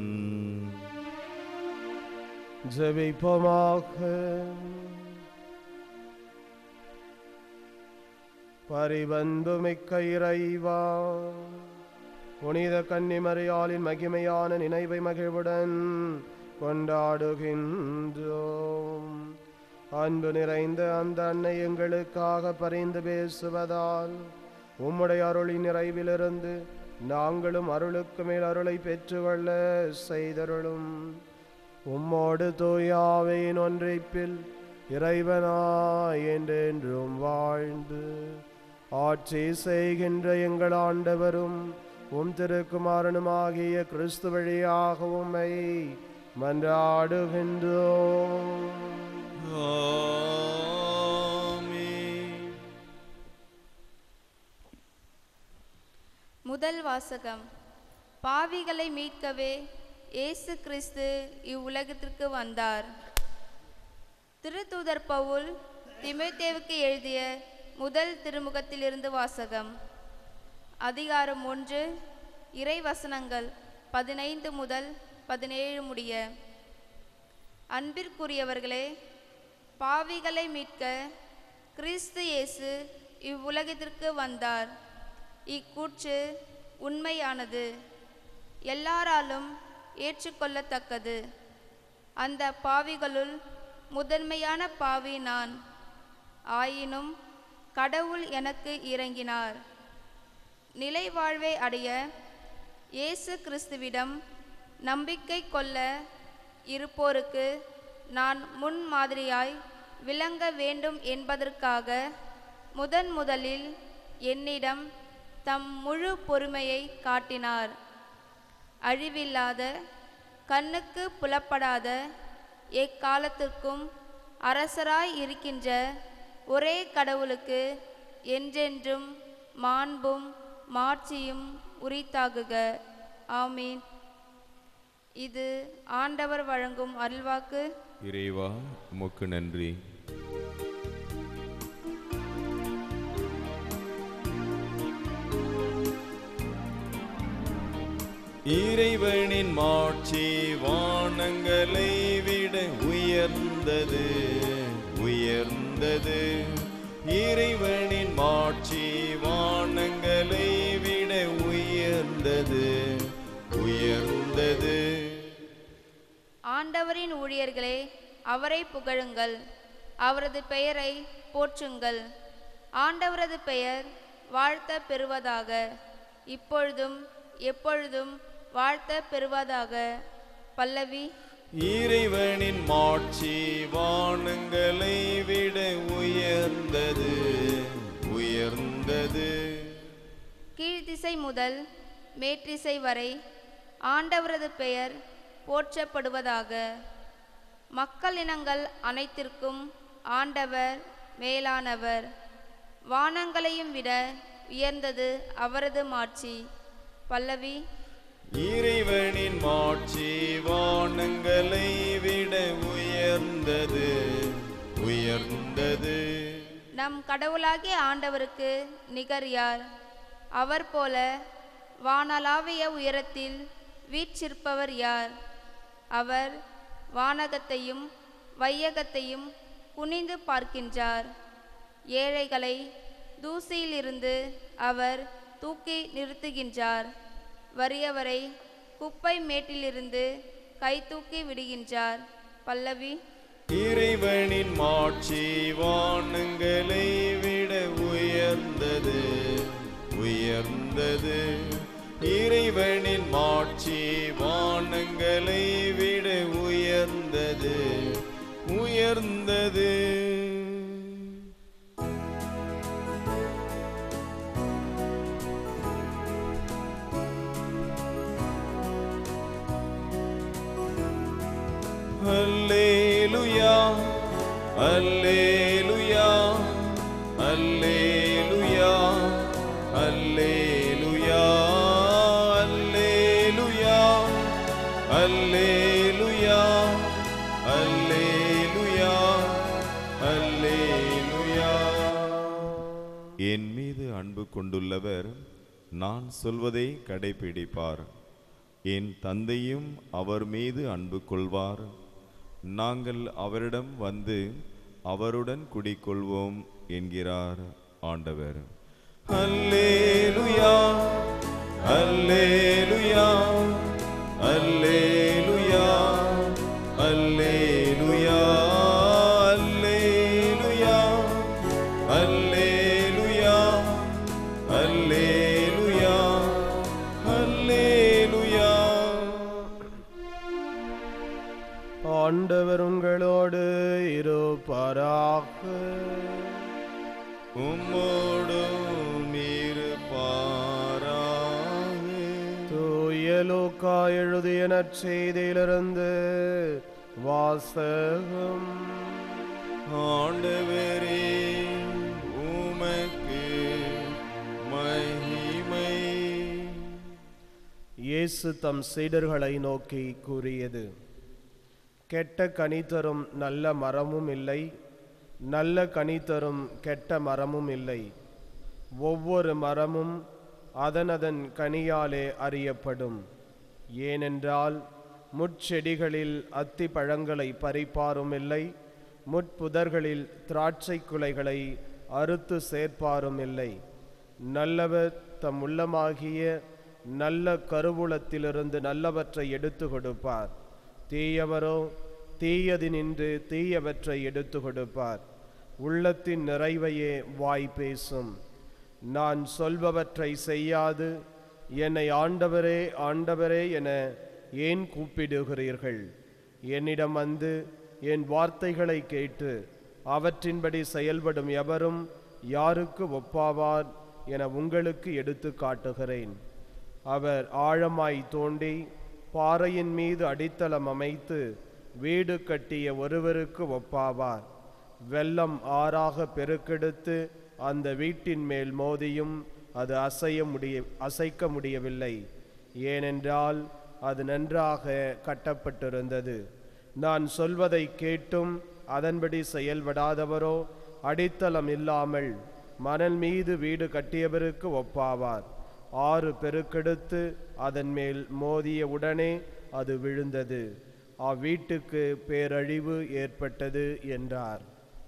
ஜெபிப்போமாக பரிபந்துமிக்க இறைவா புனித கன்னிமரியாளின் மகிமையான நினைவை மகிழ்வுடன் கொண்டாடுகின்றோம் அன்பு நிறைந்த அந்த அன்னை எங்களுக்காக பரிந்து பேசுவதால் உம்முடைய அருளின் நிறைவிலிருந்து நாங்களும் அருளுக்கு மேல் அருளை பெற்றுக்கொள்ள செய்தருளும் உம்மோடு தூயாவையின் ஒன்றைப்பில் இறைவனாய் என்றென்றும் வாழ்ந்து ஆட்சி செய்கின்ற எங்கள் ஆண்டவரும் உம் திருக்குமாரனுமாகிய கிறிஸ்து வழியாக உம்மை மன்றாடுகின்றோம் ஆமென். முதல் வாசகம் பாவிகளை மீட்கவே இயேசு கிறிஸ்து இவ்வுலகத்திற்கு வந்தார் திருத்தூதர் பவுல் திமோத்தேவுக்கு எழுதிய முதல் திருமுகத்திலிருந்து வாசகம் அதிகாரம் ஒன்று இறை வசனங்கள் பதினைந்து முதல் பதினேழு முடிய அன்பிற்குரியவர்களே பாவிகளை மீட்க கிறிஸ்து இயேசு இவ்வுலகத்திற்கு வந்தார் இக்கூற்று உண்மையானது எல்லாராலும் ஏற்றுக்கொள்ளத்தக்கது அந்த பாவிகளுள் முதன்மையான பாவி நான் ஆயினும் கடவுள் எனக்கு இறங்கினார் நிலை வாழ்வை அடைய இயேசு கிறிஸ்துவிடம் நம்பிக்கை கொள்ள இருப்போருக்கு நான் முன்மாதிரியாய் விளங்க வேண்டும் என்பதற்காக முதன் முதலில் என்னிடம் தம் முழு பொறுமையை காட்டினார் அழிவில்லாத கண்ணுக்கு புலப்படாத எக்காலத்திற்கும் அரசராய் இருக்கின்ற ஒரே கடவுளுக்கு என்றென்றும் மாண்பும் மாட்சியும் உரித்தாகுக ஆமீன் இது ஆண்டவர் வழங்கும் அருள்வாக்கு இறைவா உமக்கு நன்றி இறைவனின் மாட்சி வானங்களை விட உயர்ந்தது உயர்ந்தது இறைவனின் மாட்சி வானங்களை விட உயர்ந்தது உயர்ந்தது ஆண்டவரின் ஊழியர்களே அவரை புகழுங்கள் அவரது பெயரை போற்றுங்கள் ஆண்டவரது பெயர் வாழ்த்த பெறுவதாக இப்பொழுதும் எப்பொழுதும் வாழ்த்த பெறுவதாக பல்லவி இறைவனின் மாட்சி வானங்களை விட உயர்ந்தது உயர்ந்தது கீழ்த்திசை முதல் மேற்றிசை வரை ஆண்டவரது பெயர் போற்றப்படுவதாக மக்களினங்கள் அனைத்திற்கும் ஆண்டவர் மேலானவர் வானங்களையும் விட உயர்ந்தது அவரது மாட்சி பல்லவி இறைவனின் மாட்சி வானங்களை விட உயர்ந்தது உயர்ந்தது நம் கடவுளாகிய ஆண்டவருக்கு நிகர் யார் அவர் போல வானளாவிய உயரத்தில் வீற்றிருப்பவர் யார் அவர் வானகத்தையும் வையகத்தையும் குனிந்து பார்க்கின்றார் ஏழைகளை தூசியிலிருந்து அவர் தூக்கி நிறுத்துகின்றார் வறியவரை குப்பை மேட்டிலிருந்து கை தூக்கி விடுகின்றார் பல்லவி இறைவனின் மாட்சி வானங்களை விட உயர்ந்தது உயர்ந்தது இறைவனின் மாட்சி வானங்களை விட உயர்ந்தது உயர்ந்தது அல்லேலுயா அல்லேலுயா அல்லேலுயா அல்லேலுயா அல்லேலுயா அல்லேலுயா அல்லேலுயா அல்லேலுயா என் மீது அன்பு கொண்டுள்ளவர் நான் சொல்வதை கடைபிடிப்பார் என் தந்தையும் அவர் மீது அன்பு கொள்வார் நாங்கள் அவரிடம் வந்து அவருடன் குடிக்கொள்வோம் என்கிறார் ஆண்டவர் அல்லேலுயா அல்லேலுயா அல்லேலுயா அல்லேலுயா அல்லேலுயா அல்லேலுயா அல்லேலுயா அல்லேலுயா ஆண்டவர் உங்களோடு இருப்பாராக உம்மோடும் இருப்பாராக தூய லூக்கா எழுதிய நற்செய்தியிலிருந்து வாசகம் ஆண்டவரே உமக்கு மகிமை இயேசு தம் சீடர்களை நோக்கி கூறியது கெட்ட கனி தரும் நல்ல மரமும் இல்லை நல்ல கனி தரும் கெட்ட மரமும் இல்லை ஒவ்வொரு மரமும் அதனதன் கனியாலே அறியப்படும் ஏனென்றால் முட்செடிகளில் அத்தி பழங்களை பறிப்பாரும் இல்லை முட்புதர்களில் திராட்சை குலைகளை அறுத்து சேர்ப்பாரும் இல்லை நல்லவர் தம் உள்ளமாகிய நல்ல கருவூலத்திலிருந்து நல்லவற்றை எடுத்து கொடுப்பார் தீயவரோ தீயதினின்று தீயவற்றை எடுத்து கொடுப்பார் உள்ளத்தின் நிறைவையே வாய் பேசும் நான் சொல்பவற்றை செய்யாது என்னை ஆண்டவரே ஆண்டவரே என ஏன் கூப்பிடுகிறீர்கள் என்னிடம் வந்து என் வார்த்தைகளை கேட்டு அவற்றின்படி செயல்படும் எவரும் யாருக்கு ஒப்பாவார் என உங்களுக்கு எடுத்து காட்டுகிறேன் அவர் ஆழமாய் தோண்டி பாறையின் மீது அடித்தளம் அமைத்து வீடு கட்டிய ஒருவருக்கு ஒப்பாவார் வெள்ளம் ஆறாக பெருக்கெடுத்து அந்த வீட்டின் மேல் மோதியும் அது அசைய முடிய அசைக்க முடியவில்லை ஏனென்றால் அது நன்றாக கட்டப்பட்டிருந்தது நான் சொல்வதை கேட்டும் அதன்படி செயல்படாதவரோ அடித்தளம் இல்லாமல் மணல் மீது வீடு கட்டியவருக்கு ஒப்பாவார் ஆறு பெருக்கெடுத்து அதன் மேல் மோதிய உடனே அது விழுந்தது அவ்வீட்டுக்கு பேரழிவு ஏற்பட்டது என்றார்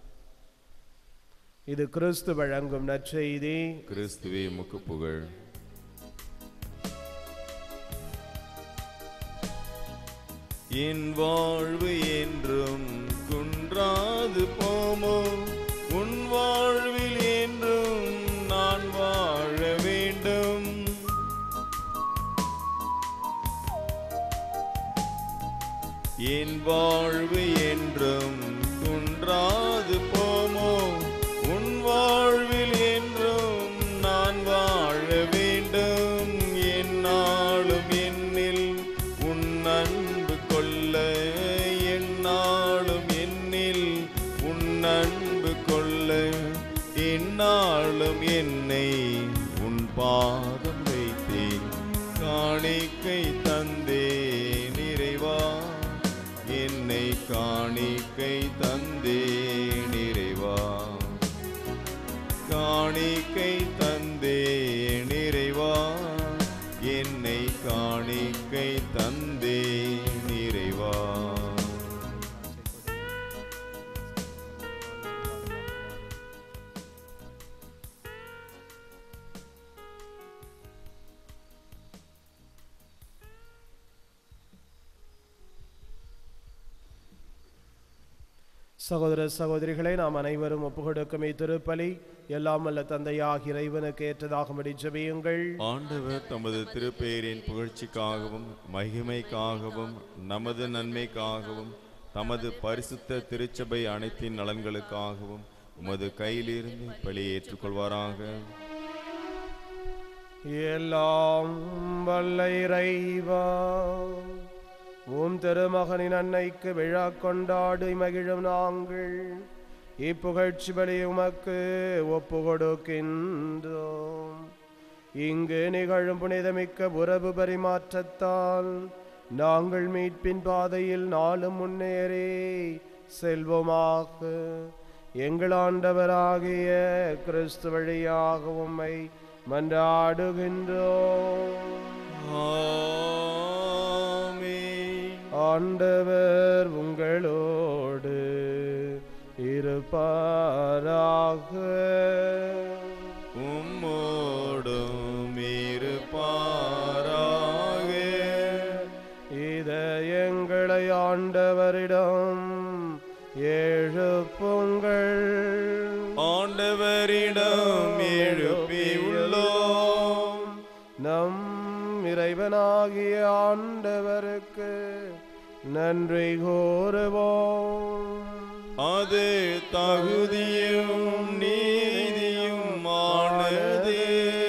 இது கிறிஸ்து வழங்கும் நற்செய்தி கிறிஸ்துவே முக்கு புகழ் என் வாழ்வு என்றும் குன்றாது போமோ உன் வாழ்வில் என்றும் நான் வாழ வேண்டும் என் வாழ்வு என்றும் குன்றாது போமோ உன் வாழ்வில் என்றும் நான் வாழ வேண்டும் என்னாலும் என்னில் உன் அன்பு கொள்ள என்னாலும் என்னில் உன் அன்பு கொள்ள என்னாலும் என்னை உன் பாதம் வைத்தேன் காணிக்கை தந்தே நிறைவா என்னை காணிக்கை தந்தே நிறைவா காணிக்கை தந்தே நிறைவா என்னை காணிக்கை தந்தே நிறைவா சகோதர சகோதரிகளை நாம் அனைவரும் ஒப்புக்கொடுக்கும் திருப்பலி எல்லாம் அல்ல தந்தையாக இறைவனுக்கு ஏற்றதாகும்படி ஜெபியுங்கள் ஆண்டவர் தமது திருப்பெயரின் புகழ்ச்சிக்காகவும் மகிமைக்காகவும் நமது நன்மைக்காகவும் தமது பரிசுத்த திருச்சபை அனைத்தின் நலன்களுக்காகவும் உமது கையிலிருந்து பலியை ஏற்றுக்கொள்வாராக எல்லாம் வல்ல இறைவா உம் திருமகனின் அன்னைக்கு விழா கொண்டாடி மகிழும் நாங்கள் இப்புகழ்ச்சி பலி உமக்கு ஒப்பு கொடுக்கின்றோம் இங்கு நிகழும் புனிதமிக்க உறவு பரிமாற்றத்தால் நாங்கள் மீட்பின் பாதையில் நாளும் முன்னேறி செல்வோமாக எங்கள் ஆண்டவராகிய கிறிஸ்து வழியாக உம்மை மன்றாடுகின்றோம் ஆமென். ஆண்டவர் உங்களோடு இருப்பாராக உம்மோடும் இருப்பாராக இதயங்களை ஆண்டவரிடம் எழுப்புங்கள் ஆண்டவரிடம் எழுப்பியுள்ளோம் நம் இறைவனாகிய ஆண்டவருக்கு நன்றி கூறுவோம் அது தகுதியும் நீதியும் ஆனதே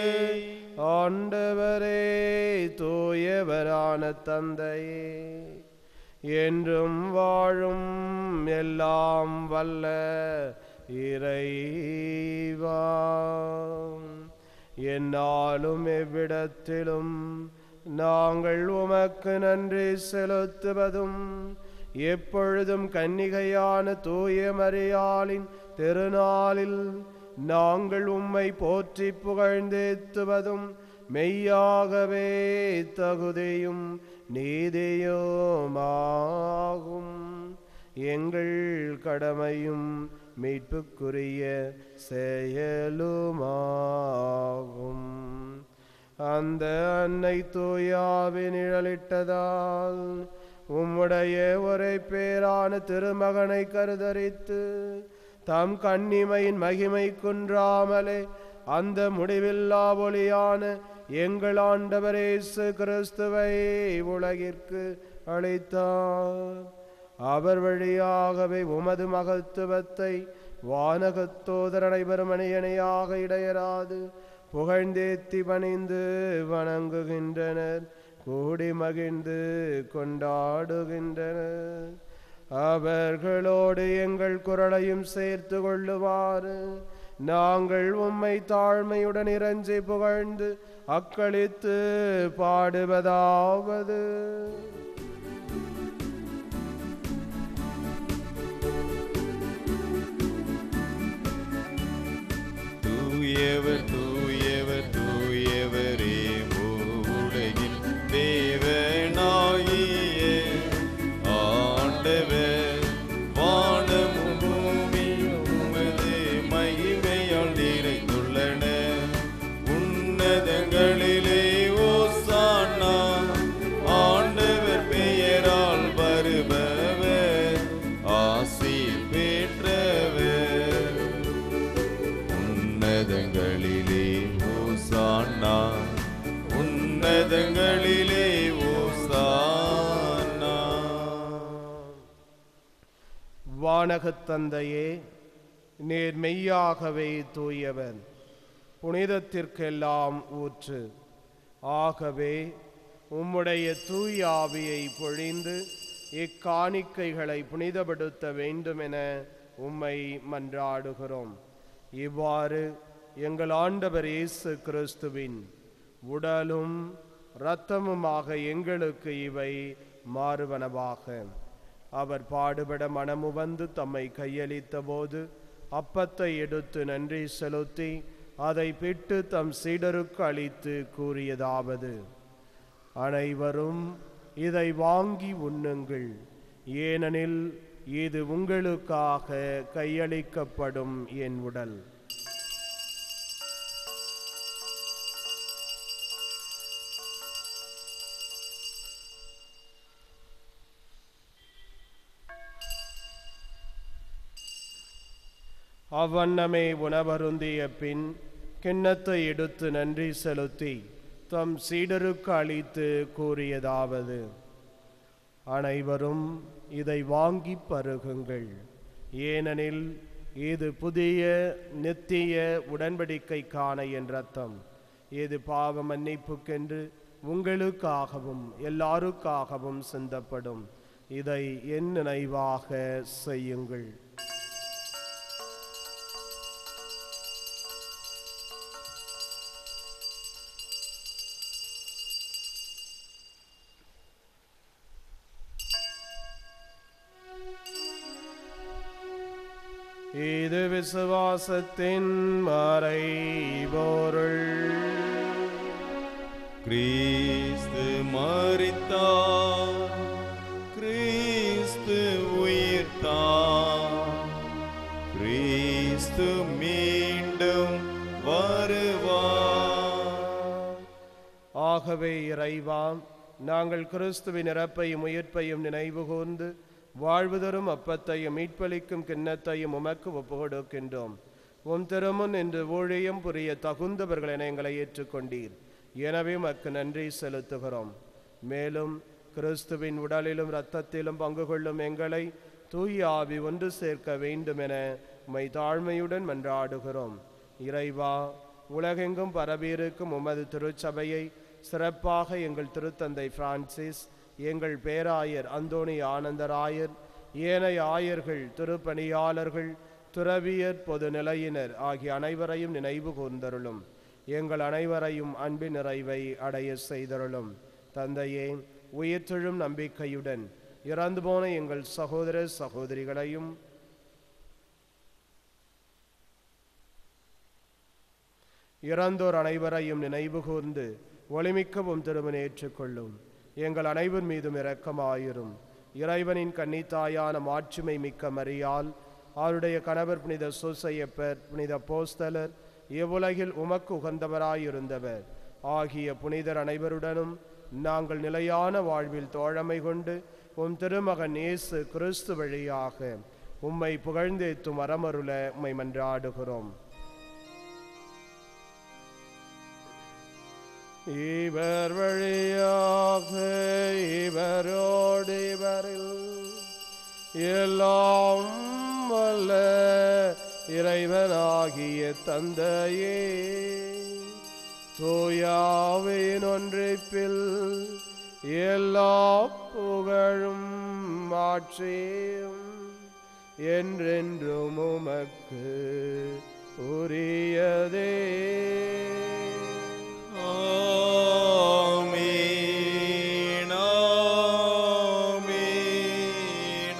ஆண்டவரே தூயவரான தந்தையே என்றும் வாழும் எல்லாம் வல்ல இறைவா என்னாலும் எவ்விடத்திலும் நாங்கள் உமக்கு நன்றி செலுத்துவதும் எப்பொழுதும் கன்னிகையான தூய மரியாளின் திருநாளில் நாங்கள் உம்மை போற்றி புகழ்ந்தேத்துவதும் மெய்யாகவே தகுதியும் நீதியுமாகும் எங்கள் கடமையும் மீட்புக்குரிய செயலுமாகும் அந்த அன்னை தூயாவின் நிழலிட்டதால் உம்முடைய ஒரே பேரான திருமகனை கருதரித்து தம் கண்ணிமையின் மகிமை குன்றாமலே அந்த முடிவில்லா ஒளியான எங்கள் ஆண்டவரேசு கிறிஸ்துவை உலகிற்கு அளித்தார் அவர் வழியாகவே உமது மகத்துவத்தை வானகத்தோதர் அனைவரும் அணியணையாக இடையராது புகழ்ந்தேத்தி பணிந்து வணங்குகின்றனர் கூடி மகிழ்ந்து கொண்டாடுகின்றனர் அவர்களோடு எங்கள் குரலையும் சேர்த்து கொள்ளுமாறு நாங்கள் உம்மை தாழ்மையுடன் இறைஞ்சி புகழ்ந்து அக்களித்து பாடுவதாவது தூயவர் தூயவர் தூயவரே உலகின் தேவனாகிய ஆண்டவர் வானமும் பூமியும் உமது மகிமையால் நிறைந்துள்ளன உன்னதங்களிலே ஓசானா ஆண்டவர் பெயரால் வருபவர் ஆசி பெற்றவர் உன்னதங்களிலே ஓசானா உன்னதங்களிலே ஓசானா வானகத் தந்தையே நேர் மெய்யாகவே தூயவர் புனிதத்திற்கெல்லாம் ஊற்று ஆகவே உம்முடைய தூய ஆவியை பொழிந்து இக்காணிக்கைகளை புனிதப்படுத்த வேண்டுமென உம்மை மன்றாடுகிறோம் இவ்வாறு எங்கள் ஆண்டவர் இயேசு கிறிஸ்துவின் உடலும் இரத்தமுமாக எங்களுக்கு இவை மாறுவனவாக அவர் பாடுபட மனமு வந்து தம்மை கையளித்த போது அப்பத்தை எடுத்து நன்றி செலுத்தி அதை பிட்டு தம் சீடருக்கு அளித்து கூறியதாவது அனைவரும் இதை வாங்கி உண்ணுங்கள் ஏனெனில் இது உங்களுக்காக கையளிக்கப்படும் என் உடல் அவ்வண்ணமே உணவருந்திய பின் கிண்ணத்தை எடுத்து நன்றி செலுத்தி தம் சீடருக்கு அளித்து கூறியதாவது அனைவரும் இதை வாங்கி பருகுங்கள் ஏனெனில் இது புதிய நித்திய உடன்படிக்கைக்கான என் ரத்தம் இது பாவ மன்னிப்புக்கென்று உங்களுக்காகவும் எல்லாருக்காகவும் சிந்தப்படும் இதை என் நினைவாக செய்யுங்கள் இது விசுவாசத்தின் மறைபொருள் கிறிஸ்து மரித்தார் கிறிஸ்து உயிர்த்தார் கிறிஸ்து மீண்டும் வருவார் ஆகவே இறைவா நாங்கள் கிறிஸ்துவின் இறப்பையும் உயிர்ப்பையும் நினைவு கூர்ந்து வாழ்வு தரும் அப்பத்தையும் மீட்பளிக்கும் கிண்ணத்தையும் உமக்கு ஒப்பு கொடுக்கின்றோம் உம் திருமுன் இன்று ஊழியம் புரிய தகுந்தவர்கள் என எங்களை ஏற்றுக்கொண்டீர் எனவே உமக்கு நன்றி செலுத்துகிறோம் மேலும் கிறிஸ்துவின் உடலிலும் இரத்தத்திலும் பங்கு கொள்ளும் எங்களை தூய ஆவி ஒன்று சேர்க்க வேண்டும் என உம்மை தாழ்மையுடன் மன்றாடுகிறோம் இறைவா உலகெங்கும் பரவியிருக்கும் உமது திருச்சபையை சிறப்பாக எங்கள் திருத்தந்தை பிரான்சிஸ் எங்கள் பேராயர் அந்தோணி ஆனந்தராயர் ஏனைய ஆயர்கள் திருப்பணியாளர்கள் துறவியர் பொது நிலையினர் ஆகிய அனைவரையும் நினைவு கூர்ந்தருளும் எங்கள் அனைவரையும் அன்பின் நிறைவை அடைய செய்தருளும் தந்தையே உயிர்த்தெழும் நம்பிக்கையுடன் இறந்து போன எங்கள் சகோதர சகோதரிகளையும் இறந்தோர் அனைவரையும் நினைவு கூர்ந்து ஒளிமிக்கவும் திருமணம் ஏற்றுக்கொள்ளும் எங்கள் அனைவர் மீதும் இரக்கமாயிரும் இறைவனின் கன்னித்தாயான மாட்சிமை மிக்க மரியால் அவருடைய கணவர் புனித சூசையப்பர் புனித போஸ்தலர் இவ்வுலகில் உமக்கு உகந்தவராயிருந்தவர் ஆகிய புனிதர் அனைவருடனும் நாங்கள் நிலையான வாழ்வில் தோழமை கொண்டு உம் திருமகன் இயேசு கிறிஸ்து வழியாக உம்மை புகழ்ந்தேத்தும் வரமருள உம்மை மன்றாடுகிறோம் இவர் வழியாக இவரோடு இவரில் எல்லாம் வல்ல இறைவனாகிய தந்தையே தூயாவின் ஒன்றிப்பில் எல்லா புகழும் மாற்றியும் என்றென்றும் உமக்கு உரியதே ஆமென், ஆமென்,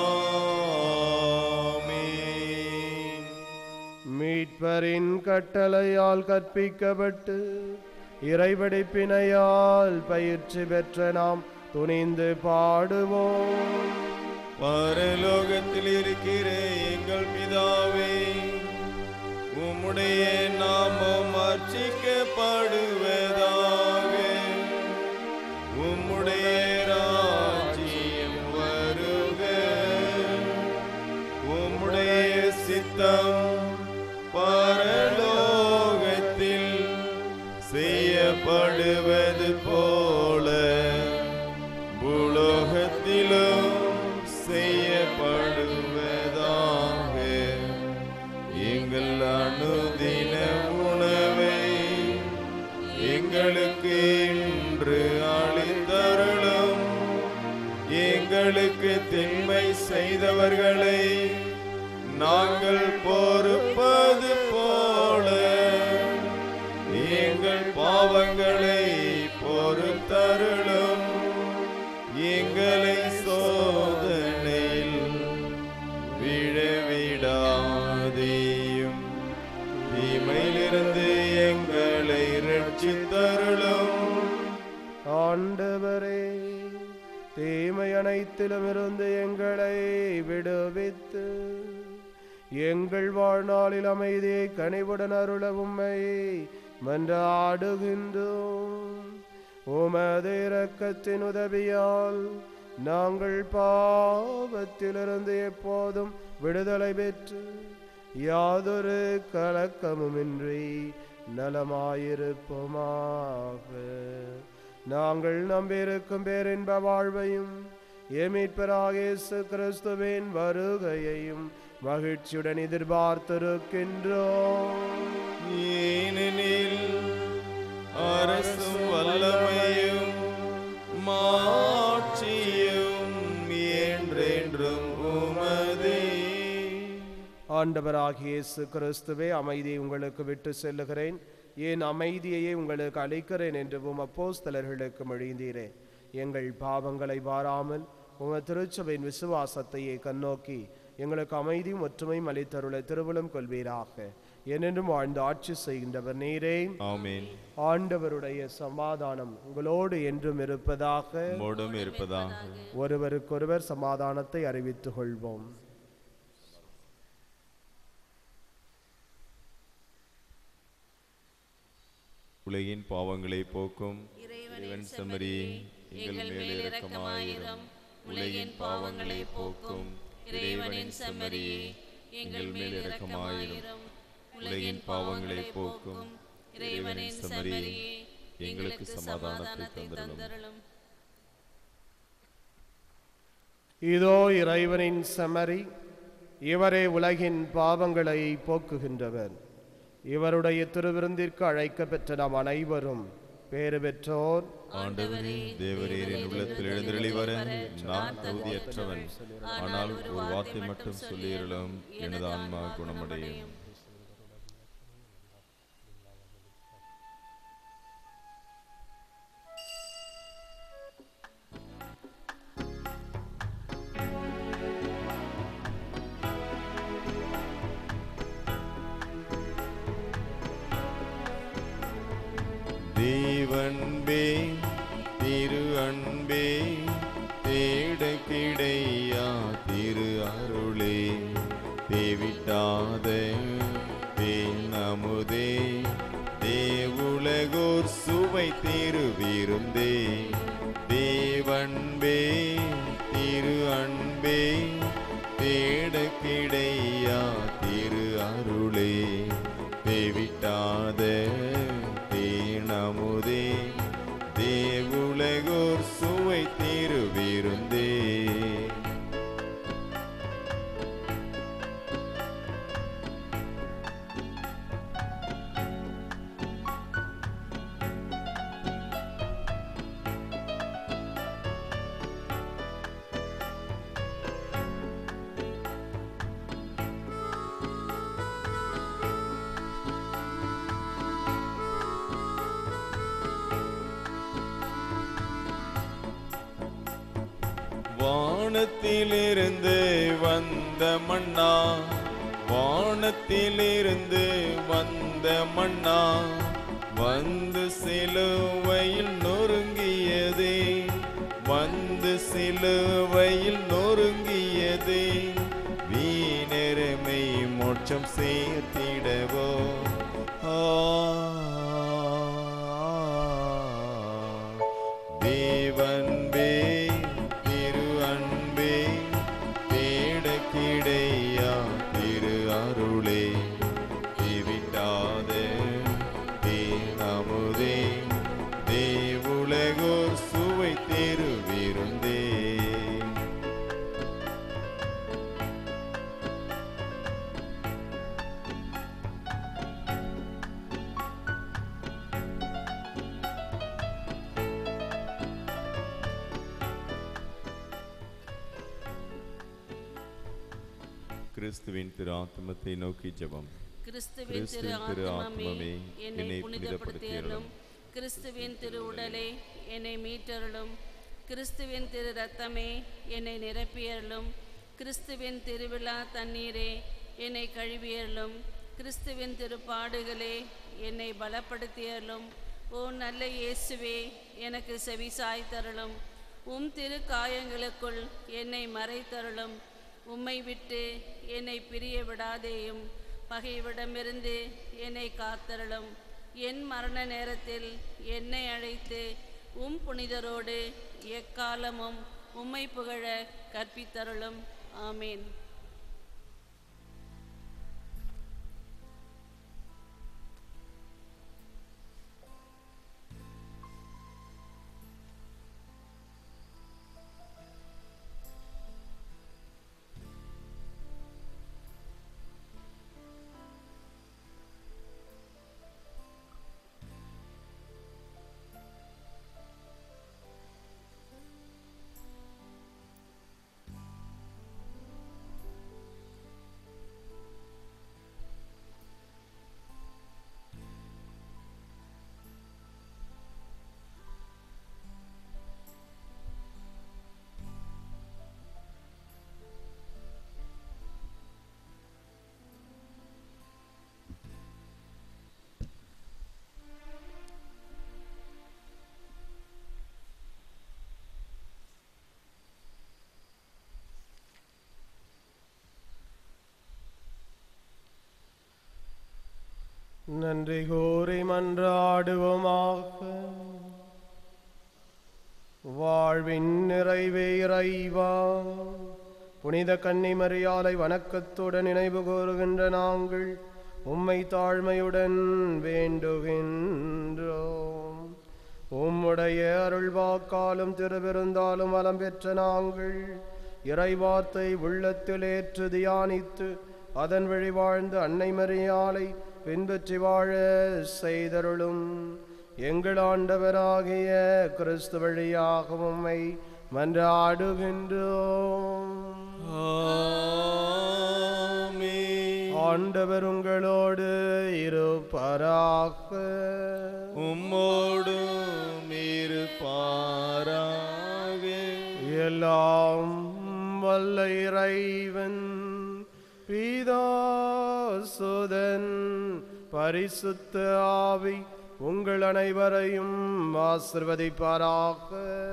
ஆமென். மீட்பரின் கட்டளையால் கற்பிக்கப்பட்டு இறைவடிப்பினையால் பயிற்சி பெற்ற நாம் துணிந்து பாடுவோம் பரலோகத்தில் இருக்கிற எங்கள் பிதாவே உம்முடைய நாமம் அர்ச்சிக்கப்படுவதாக உம்முடைய ராஜ்யம் வருக உம்முடைய சித்தம் பரலோகத்தில் செய்யப்படுவது போல பூலோகத்திலும் செய்யப்படுவதாக எங்கள் அனுதின உணவை எங்களுக்கு இன்று அளித்தருளும் எங்களுக்கு திண்மை செய்தவர்களை நாங்கள் பொறுப்பது போல எங்கள் பாவங்களை பொறுத்தருளும் எங்களை சோதனையில் விழவிடாதேயும் தீமையிலிருந்து எங்களை ரட்சித்தருளும் ஆண்டவரே தீமை அனைத்திலும் இருந்து எங்களை விடுவித்து எங்கள் வாழ்நாளில் அமைதியை கனிவுடன் அருள உம்மை மன்றாடுகின்றோம் உமது இரக்கத்தின் உதவியால் நாங்கள் பாவத்திலிருந்து எப்போதும் விடுதலை பெற்று யாதொரு கலக்கமுமின்றி நலமாயிருப்போமாக நாங்கள் நம்பியிருக்கும் பேரின்ப வாழ்வையும் எமீட்பராக இயேசு கிறிஸ்துவின் வருகையையும் மகிழ்ச்சியுடன் எதிர்பார்த்திருக்கின்றோம் ஏனெனில் அரசும் வல்லமையும் மாட்சியும் என்றென்றும் உமதே ஆண்டவராகிய இயேசு கிறிஸ்துவே அமைதியை உங்களுக்கு விட்டு செல்லுகிறேன் ஏன் அமைதியையே உங்களுக்கு அளிக்கிறேன் என்று உம் அப்போஸ்தலர்களுக்கு மொழிந்தீரே எங்கள் பாவங்களை வாராமல் உம திருச்சபையின் விசுவாசத்தையே கண்ணோக்கி எங்களுக்கு அமைதியும் ஒற்றுமையும் அளித்தருள திருவலம் கொள்வீராக என்னென்றும் வாழ்ந்து ஆட்சி செய்கின்றவர் நீரே ஆமென் ஆண்டவருடைய சமாதானம் உங்களோடு என்றும் இருப்பதாக மோடும் இருப்பதாக ஒருவருக்கொருவர் சமாதானத்தை அறிவித்துக் கொள்வோம் உலகின் பாவங்களை போக்கும் இறைவனின் இறைவன் செம்மறியே செம்மறியே எங்கள் மேல் இரக்கமாயிரும் உலகின் பாவங்களை போக்கும் இறைவனின் செம்மறியே எங்கள் மேல் இரக்கமாயிரும் உலகின் பாவங்களை போக்கும் இறைவனின் செம்மறியே எங்களுக்கு சமாதானத்தை தந்தருளும் இதோ இறைவனின் செமரி இவரே உலகின் பாவங்களை போக்குகின்றவர் இவருடைய திருவிருந்திற்கு அழைக்கப்பெற்ற நாம் அனைவரும் பேறு பெற்றோர் ஆண்டவரே தேவரீரின் உள்ளத்தில் எழுந்தருளி வர நான் தகுதியற்றவன் ஆனால் ஒரு வார்த்தை மட்டும் சொல்லியருளும் எனது ஆன்மா குணமடையும் தேவன்பே திரு அன்பே தேட கிடையா திரு அருளே தேவிட்டாத தேனமுதே தேவுலகோர் சுவை திரு விருந்தே தேவன்பே திரு அன்பே தேட கிடையா திரு அருளே தேவிட்டாத தேனமுதே தேவுலகோர் சுவை திரு விருந்தே வானத்திலிருந்து வந்த மன்னா வானத்திலிருந்து வந்த மன்னா வந்து சிலுவையில் நொறுங்கியதே வந்து சிலுவையில் நொறுங்கியதே வீணெருமை மோட்சம் சேர்த்திடவோ ஆ தேவன்பே திரு அன்பே தேட கிடையா திரு அருளே தேவிட்டாத தேனமுதே தேவுலகோர் சுவை தெரு விருந்தே கிறிஸ்துவின் திரு ஆத்மத்தை நோக்கி ஜெபம் கிறிஸ்துவின் திரு கிறிஸ்துவின் திரு ஆத்மமே ஆத்மமே, என்னை என்னை புனிதப்படுத்தியருளும் கிறிஸ்துவின் திரு உடலே என்னை மீட்டருளும் கிறிஸ்துவின் திரு ரத்தமே என்னை நிரப்பியருளும் கிறிஸ்துவின் திருவிழா தண்ணீரே என்னை கழுவியருளும் கிறிஸ்துவின் திரு பாடுகளே என்னை பலப்படுத்தியருளும் ஓ நல்ல இயேசுவே எனக்கு செவிசாய் தருளும் உம் திரு காயங்களுக்குள் என்னை மறைத்தருளும் உம்மை விட்டு என்னை பிரிய விடாதேயும் பகைவிடமிருந்து என்னை காத்தருளும் என் மரண நேரத்தில் என்னை அழைத்து உம் புனிதரோடு எக்காலமும் உம்மை புகழ கற்பித்தருளும் ஆமேன் நன்றி கூறி மன்றாடுவோமாக வாழ்வின் நிறைவே இறைவா புனித கன்னிமரியாலை வணக்கத்துடன் நினைவு கூறுகின்ற நாங்கள் உம்மை தாழ்மையுடன் வேண்டுகின்றோம் உம்முடைய அருள்வாக்காலும் திருவிருந்தாலும் வலம் பெற்ற நாங்கள் இறைவார்த்தை உள்ளத்தில் ஏற்று தியானித்து அதன் வழி வாழ்ந்து அன்னை மரியாலை பின்பற்றி வாழ செய்தருளும் எங்கள் ஆண்டவராகிய கிறிஸ்து வழியாக உம்மை மன்றாடுகின்றோம் ஆமென். ஆண்டவர் உங்களோடு இருப்பாராக உம்மோடும் இருப்பாராக எல்லாம் வல்ல இறைவன் பீதாசுதன் பரிசுத்த ஆவி உங்கள் அனைவரையும் ஆசிர்வதிப்பாராக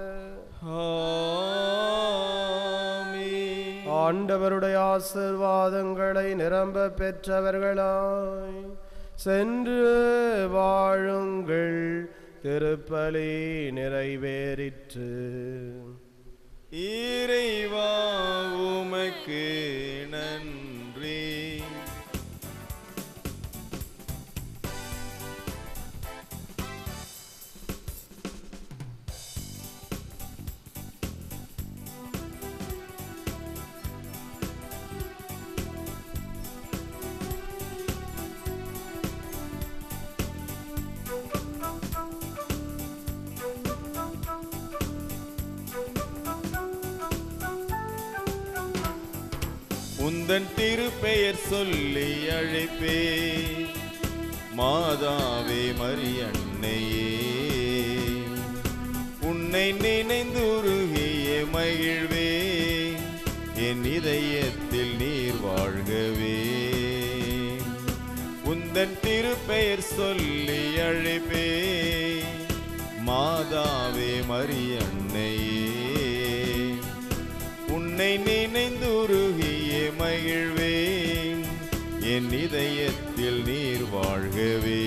ஆமென். ஆண்டவருடைய ஆசிர்வாதங்களை நிரம்ப பெற்றவர்களாய் சென்று வாழுங்கள் திருப்பலி நிறைவேறிற்று இறைவா உமக்கு நன்றி உந்தன் திருப்பெயர் சொல்லி அழைப்பே மாதாவே மரியன்னையே உன்னை நினைந்துருகிய மகிழ்வே என் இதயத்தில் நீர் வாழ்கவே உந்தன் திருப்பெயர் சொல்லி அழைப்பே மாதாவே மரியன்னையே உன்னை நினைந்துருகிய மகிழ்வேன் என் இதயத்தில் நீர் வாழ்கவே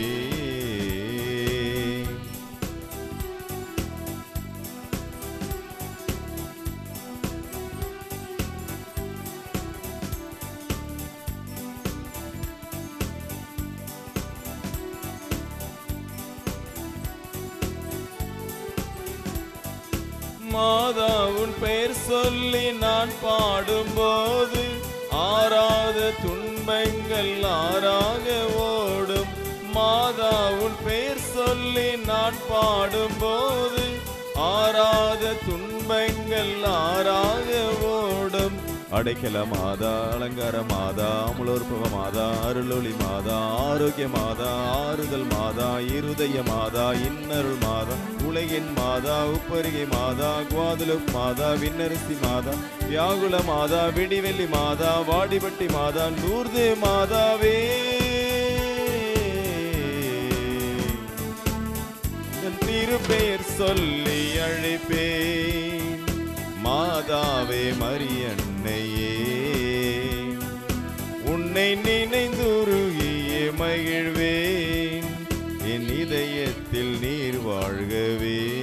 மாதா உன் பெயர் சொல்லி நான் பாடும்போது ஆறாத துன்பங்கள் ஆறாக ஓடும் மாதா உன் பெயர் சொல்லி நான் பாடும்போது ஆறாத துன்பங்கள் ஆறாக ஓடும் அடைக்கல மாதா அலங்கார மாதா அமுலோற்பவ மாதா அருளொளி மாதா ஆரோக்கிய மாதா ஆறுதல் மாதா இருதய மாதா இன்னருள் மாதா உலகின் மாதா உப்பருகை மாதா குவாதுலுப் மாதா விண்ணரிசி மாதா வியாகுல மாதா விடிவெள்ளி மாதா வாடிபட்டி மாதா நூர்து மாதாவே தன் திருப்பெயர் சொல்லி அழைப்பேன் மாதாவே மரியன்னையே உன்னை நினைந்துருகிய மகிழ்வேன் என் இதயத்தில் நீர் வாழ்கவே